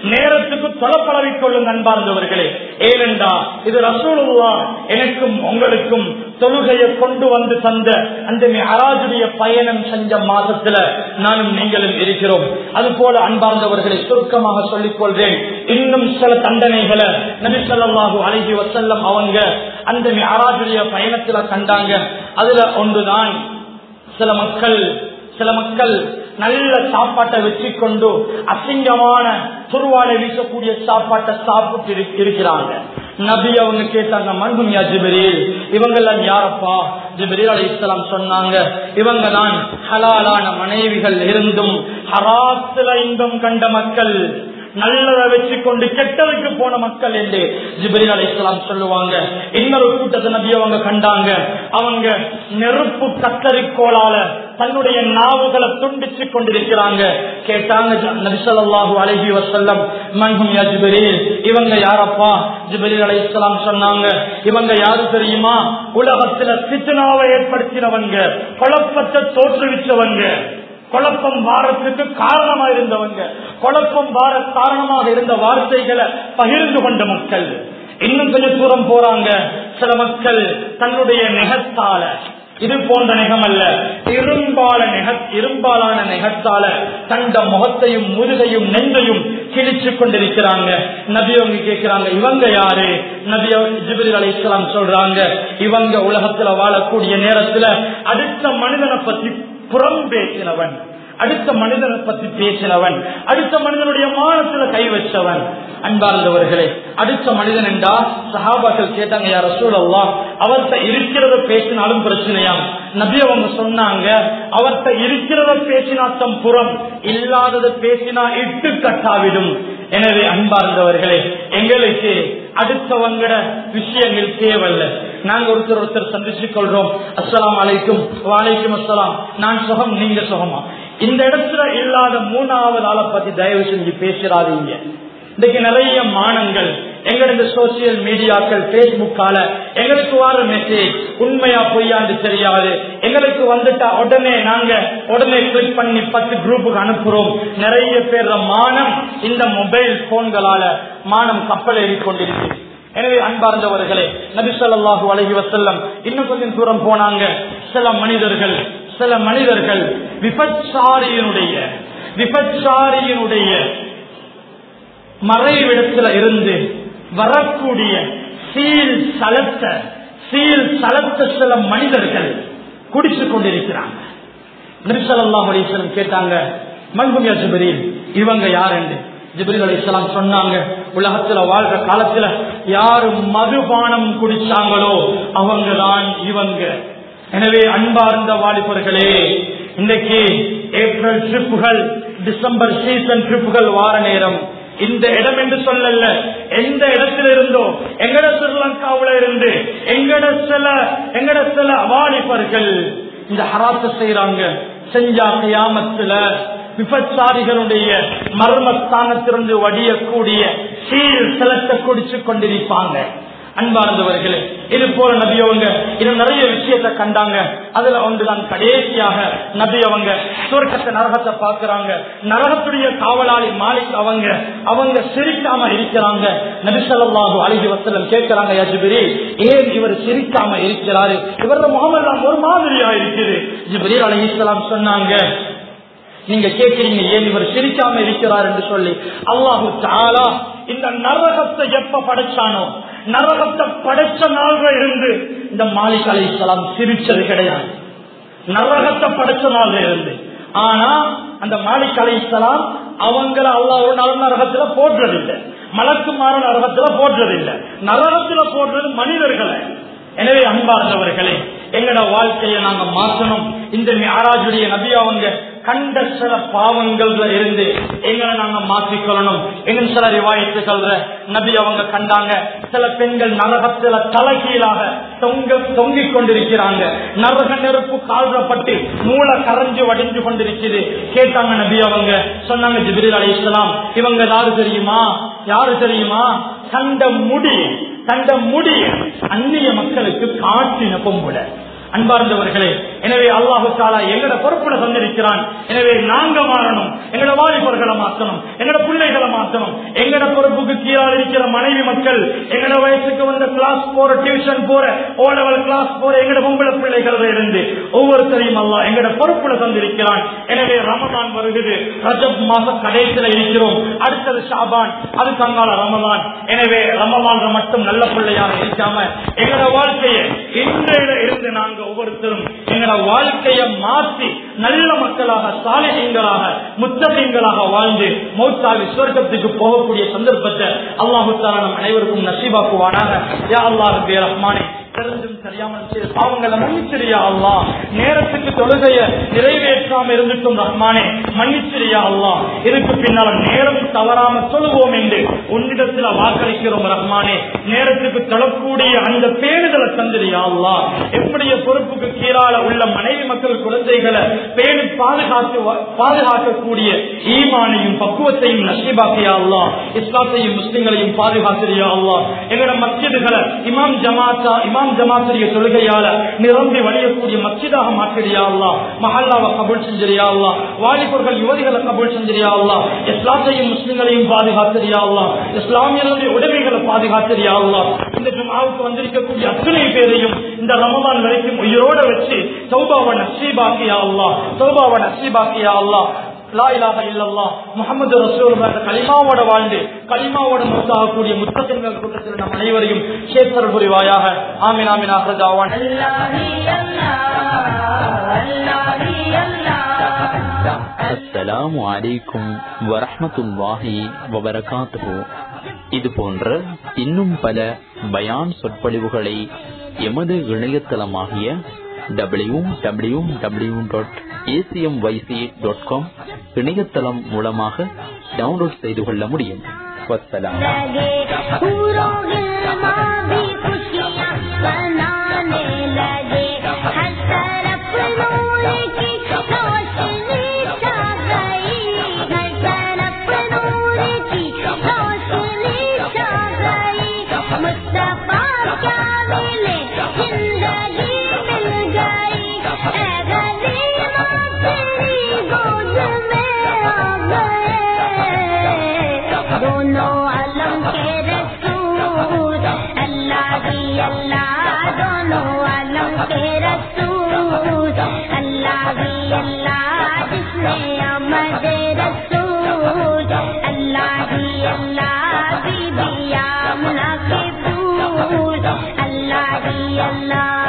நேரத்துக்கு தொலைப்பழவிக் கொள்ளுங்க அன்பார்ந்தவர்களே ஏனென்றா இது ரசூலுல்லா எனக்கும் உங்களுக்கும் தொழுகையை கொண்டு வந்து தந்த அந்த அராஜுடைய பயணம் செஞ்ச மாதத்துல நானும் நீங்களும் இருக்கிறோம் அது போல அன்பார்ந்தவர்களை சுருக்கமாக சொல்லிக் கொள்றேன் இன்னும் சில தண்டனைகளை நபிசல்லாஹு அழகி வசல்லம் அவங்க அந்த அராஜுடைய பயணத்துல கண்டாங்க அதுல ஒன்றுதான் சில மக்கள் சில மக்கள் நல்ல சாப்பாட்டை வச்சு கொண்டு அசிங்கமான துருவாடை வீசக்கூடிய சாப்பாட்டை சாப்பிட்டு இரு- இருக்கிறாங்க நபி அவங்க கேட்டாங்க மன்ஹும் யா ஜிபரீல் இவங்கெல்லாம் யாரப்பா ஜிபரீல் அலி இஸ்லாம் சொன்னாங்க இவங்க தான் ஹலாலான மனைவிகள் இருந்தும் ஹராத்துல இன்பம் கண்ட மக்கள் நல்லதை வச்சு கொண்டு கெட்டதுக்கு போன மக்கள் என்று ஜிபரில் அலி இஸ்லாம் சொல்லுவாங்க இன்னொரு கூட்டத்தை நபி அவங்க கண்டாங்க அவங்க நெருப்பு கத்தரிக்கோளால தன்னுடைய நாவுகளை துண்டிச்சு கொண்டிருக்கிறாங்க கேட்டாங்க நபிசல்லாஹு அலஹி வசல்லம் மன்ஹும் யா ஜிபரீல் இவங்க யாரப்பா ஜிபரீல் அலி இஸ்லாம் சொன்னாங்க இவங்க யாரு தெரியுமா உலகத்துல சித்தனாவை ஏற்படுத்தினவங்க குழப்பத்தை தோற்றுவிச்சவங்க குழப்பம் வாரத்துக்கு காரணமா இருந்தவங்க குழப்பம் வார காரணமாக இருந்த வார்த்தைகளை பகிர்ந்து கொண்ட மக்கள் இன்னும் கொஞ்சம் தூரம் போறாங்க சில மக்கள் தன்னுடைய நெகத்தால இது போன்ற நெகம் அல்ல இரும்பால நெக இரும்பாலான நெகத்தால தண்ட முகத்தையும் முதுகையும் நெஞ்சையும் கிழிச்சு கொண்டிருக்கிறாங்க நபி அவங்க கேட்கிறாங்க இவங்க யாரு நபி ஜிபிரி அலி இஸ்லாம் சொல்றாங்க இவங்க உலகத்துல வாழக்கூடிய நேரத்துல அடுத்த மனிதனை பத்தி புறம் பேசினவன் அடுத்த மனிதனை பத்தி பேசினவன் அடுத்த மனிதனுடைய மானத்துல கை வச்சவன் அன்பார்ந்தவர்களே அடுத்த மனிதன் என்றா சஹாபாக்கள் கேட்டாங்க யார சூழல்லா அவர்கிட்ட இருக்கிறத பேசினாலும் பிரச்சனையா நபி அவங்க சொன்னாங்க அவர்கிட்ட இருக்கிறத பேசினாத்தம் புறம் இல்லாததை பேசினா இட்டு கட்டாவிடும் எனவே அன்பார்ந்தவர்களே எங்களுக்கு அடுத்தவங்கட விஷயங்கள் தேவையில்லை நாங்க ஒருத்தர் ஒருத்தர் சந்திச்சுக் கொள்றோம் அஸ்ஸலாம் அலைக்கும் வாலைக்கும் அஸ்ஸலாம் நான் சுகம் நீங்க சுகமா இந்த இடத்துல இல்லாத மூணாவது ஆளை பத்தி தயவு செஞ்சு பேசிடாதீங்க இன்னைக்கு நிறைய மானங்கள் எங்க இந்த சோசியல் மீடியாக்கள் பேஸ்புக்கால எங்களுக்கு வர மெசேஜ் உண்மையா பொய்யான்னு தெரியாது எங்களுக்கு வந்துட்டா உடனே நாங்க உடனே கிளிக் பண்ணி பத்து குரூப்புக்கு அனுப்புறோம் நிறைய பேர் மானம் இந்த மொபைல் போன்களால மானம் கப்பல் ஏறிக்கொண்டிருக்கு எனவே அன்பார்ந்தவர்களே நபி ஸல்லல்லாஹு அலைஹி வஸல்லம் இன்னும் கொஞ்சம் தூரம் போனாங்க சில மனிதர்கள் சில மனிதர்கள் விபச்சாரியினுடைய விபச்சாரியினுடைய மறைவிடத்துல இருந்து வரக்கூடிய சீல் சலத்த சீல் சலத்த சில மனிதர்கள் குடிச்சு கொண்டிருக்கிறாங்க நபிசல்லாஹ் அலிஸ்லம் கேட்டாங்க மல்குமியா ஜிபரீல் இவங்க யார் என்று ஜிபரீல் அலிஸ்லாம் சொன்னாங்க உலகத்துல வாழ்ற காலத்துல யாரு மதுபானம் குடிச்சாங்களோ அவங்கதான் இவங்க எனவே அன்பார்ந்த வாலிபர்களே இன்னைக்கு ஏப்ரல் ட்ரிப்புகள் டிசம்பர் சீசன் ட்ரிப்புகள் வார நேரம் இந்த இடம் என்று சொல்லல எந்த இடத்துல இருந்தோ எங்கட ஸ்ரீலங்காவுல இருந்து எங்கட சில எங்கட சில வாலிபர்கள் இந்த ஹராத்த செய்யறாங்க செஞ்சா கியாமத்துல விபச்சாரிகளுடைய மர்மஸ்தானத்திலிருந்து வடியக்கூடிய சீல் செலத்தை குடிச்சு கொண்டிருப்பாங்க அன்பார்ந்தவர்களே இது போல நபி அவங்க இன்னும் நிறைய விஷயத்தை கண்டாங்க அதுல ஒன்றுதான் கடைசியாக நபி அவங்க சுவர்க்கத்தை நரகத்தை பார்க்கிறாங்க நரகத்துடைய காவலாளி மாலிக் அவங்க அவங்க சிரிக்காம இருக்கிறாங்க நபி ஸல்லல்லாஹு அலைஹி வஸல்லம் கேட்கிறாங்க யா ஜிப்ரீல் ஏன் இவர் சிரிக்காம இருக்கிறாரு இவர முகமெல்லாம் ஒரு மாதிரியா இருக்குது ஜிப்ரீல் அலைஹிஸ்ஸலாம் சொன்னாங்க நீங்க கேட்கிறீங்க ஏன் இவர் சிரிக்காம இருக்கிறார் என்று சொல்லி அல்லாஹு தாலா இந்த நரகத்தை எப்ப படைச்சானோ நரகத்தை படைச்ச நாள்ல இருந்து இந்த மாலிக் அலி இஸ்லாம் சிரிச்சது கிடையாது நரகத்தை படைச்ச நாள்ல இருந்து ஆனா அந்த மாலிக் அலி இஸ்லாம் அவங்கள அல்லா ஒரு நாள் நரகத்துல போடுறதில்லை மலக்கு மாற நரகத்துல போடுறதில்லை நரகத்துல போடுறது மனிதர்களை எனவே அன்பார்ந்தவர்களே எங்கட வாழ்க்கையை நாங்க மாற்றணும் இந்த ஆராஜுடைய நபி அவங்க கண்ட சில பாவங்கள்ல இருந்து எங்களை நாங்க மாற்றிக்கொள்ளணும் இன்னும் சில ரிவாயத்துக்கள்ல நபி அவங்க கண்டாங்க சில பெண்கள் நரகத்துல தலைகீழாக தொங்க தொங்கிக் கொண்டிருக்கிறாங்க நரக நெருப்பு கால்றப்பட்டு மூளை கரைஞ்சு வடிஞ்சு கொண்டிருக்குது கேட்டாங்க நபி அவங்க சொன்னாங்க ஜிபிரில் அலி இஸ்லாம் இவங்க யாரு தெரியுமா யாரு தெரியுமா கண்ட முடி கண்ட முடி அந்நிய மக்களுக்கு காட்டின பொம்புல அன்பார்ந்தவர்களே எனவே அல்லாஹு தாலா எங்கட பொறுப்புல தந்திருக்கிறான் எனவே நாங்க மாறணும் எங்கட வாலிபர்களை மாற்றணும் எங்கட பிள்ளைகளை மாற்றணும் எங்கட பொறுப்புக்கு கீழால் இருக்கிற மனைவி மக்கள் எங்கட வயசுக்கு வந்த கிளாஸ் போற டியூஷன் போற ஓ லெவல் கிளாஸ் போற எங்கட பொம்பளை பிள்ளைகள் இருந்து ஒவ்வொருத்தரையும் அல்லா எங்கட பொறுப்புல தந்திருக்கிறான் எனவே ரமதான் வருகிறது ரஜப் மாசம் கடைசியில இருக்கிறோம் அடுத்தது ஷாபான் அது தங்கால ரமதான் எனவே ரமதான் மட்டும் நல்ல பிள்ளையாக இருக்காம எங்களோட வாழ்க்கையை இன்றையில இருந்து நாங்க ஒவ்வொருத்தரும் எங்களோட வாழ்க்கையை மாற்றி நல்ல மக்களாக சாலைகளாக முத்தகங்களாக வாழ்ந்து மௌத்தாவி சுவர்க்கத்துக்கு போகக்கூடிய சந்தர்ப்பத்தை அல்லாஹு தாலா நம் அனைவருக்கும் நசீபாக்குவானாக யா அல்லாஹ் ரப்பே ரஹ்மானே தெரிஞ்சும் தெரியாமல் செய்த பாவங்களை மன்னிச்சிரியா அல்லா நேரத்துக்கு தொழுகைய நிறைவேற்றாம இருந்துட்டும் ரஹ்மானே மன்னிச்சிரியா அல்லா இதுக்கு பின்னால் நேரம் தவறாம சொல்லுவோம் என்று உன்னிடத்துல வாக்களிக்கிறோம் ரஹ்மானே நேரத்துக்கு தொழக்கூடிய அந்த பேணுதலை தந்திரியா அல்லா எப்படிய பொறுப்புக்கு கீழால உள்ள மனைவி மக்கள் குழந்தைகளை பேணி பாதுகாத்து பாதுகாக்கக்கூடிய ஈமானையும் பக்குவத்தையும் நசீபாக்கியா அல்லா இஸ்லாத்தையும் முஸ்லிம்களையும் பாதுகாத்திரியா அல்லா எங்களோட மஸ்ஜிதுகளை இமாம் ஜமாத்தா இமாம் ஜமாத்துடைய தொழுகையால நிரம்பி வழியக்கூடிய மஸ்ஜிதாக மாற்றியா அல்லா மஹல்லாவை கபூல் செஞ்சிரியா அல்லா வாலிபர்கள் யுவதிகளை கபூல் செஞ்சிரியா அல்லா இஸ்லாத்தையும் முஸ்லிம்களையும் பாதுகாத்திரியா அல்லா இஸ்லாமியர்களுடைய உடைமைகளை பாதுகாத்திரியா அல்லா இந்த ஜுமாவுக்கு வந்திருக்கக்கூடிய அத்தனை பேரையும் இந்த ரமதான் வரைக்கும் உயிரோட வச்சு சௌபாவை நசீபாக்கியா அல்லா சௌபாவை நசீபாக்கியா அல்லா லா இலாஹ இல்லல்லாஹ் முஹம்மது ரசூலுல்லாஹ் கலிமாவோட வாழ்ந்து கலிமாவோட முத்தாகக்கூடிய முத்தத்தின்கள் கூட்டத்தில் நம் அனைவரையும் சேத்தர் புரிவாயாக ஆமீன் ஆமீன் ஆஹ்ரஜாவான் அஸ்ஸலாமு அலைக்கும் வரஹ்மத்துல்லாஹி வபரகாத்துஹு இது போன்ற இன்னும் பல பயான் சொற்பொழிவுகளை எமது இணையதளமாகிய W W W dot A C M Y C dot com இணையதளம் மூலமாக டவுன்லோட் செய்து கொள்ள முடியும் வசலாம் लगे पूरों गिरमा भी खुशियाँ बनाने लगे हर तरफ नूर की रोशनी छा गई हर तरफ नूर की रोशनी छा गई मुस्तफा क्या मिले जिंदगी मिल गई ऐ गरीबा तेरी गोद में आ गए दोनों अलम के रसूल अल्लाह ही अल्लाह दोनों अलम के रसूल अल्लाह ही अल्लाह जिसने अमद रसूल अल्लाह ही अल्लाह बीबी आमना के फूल अल्लाह ही अल्लाह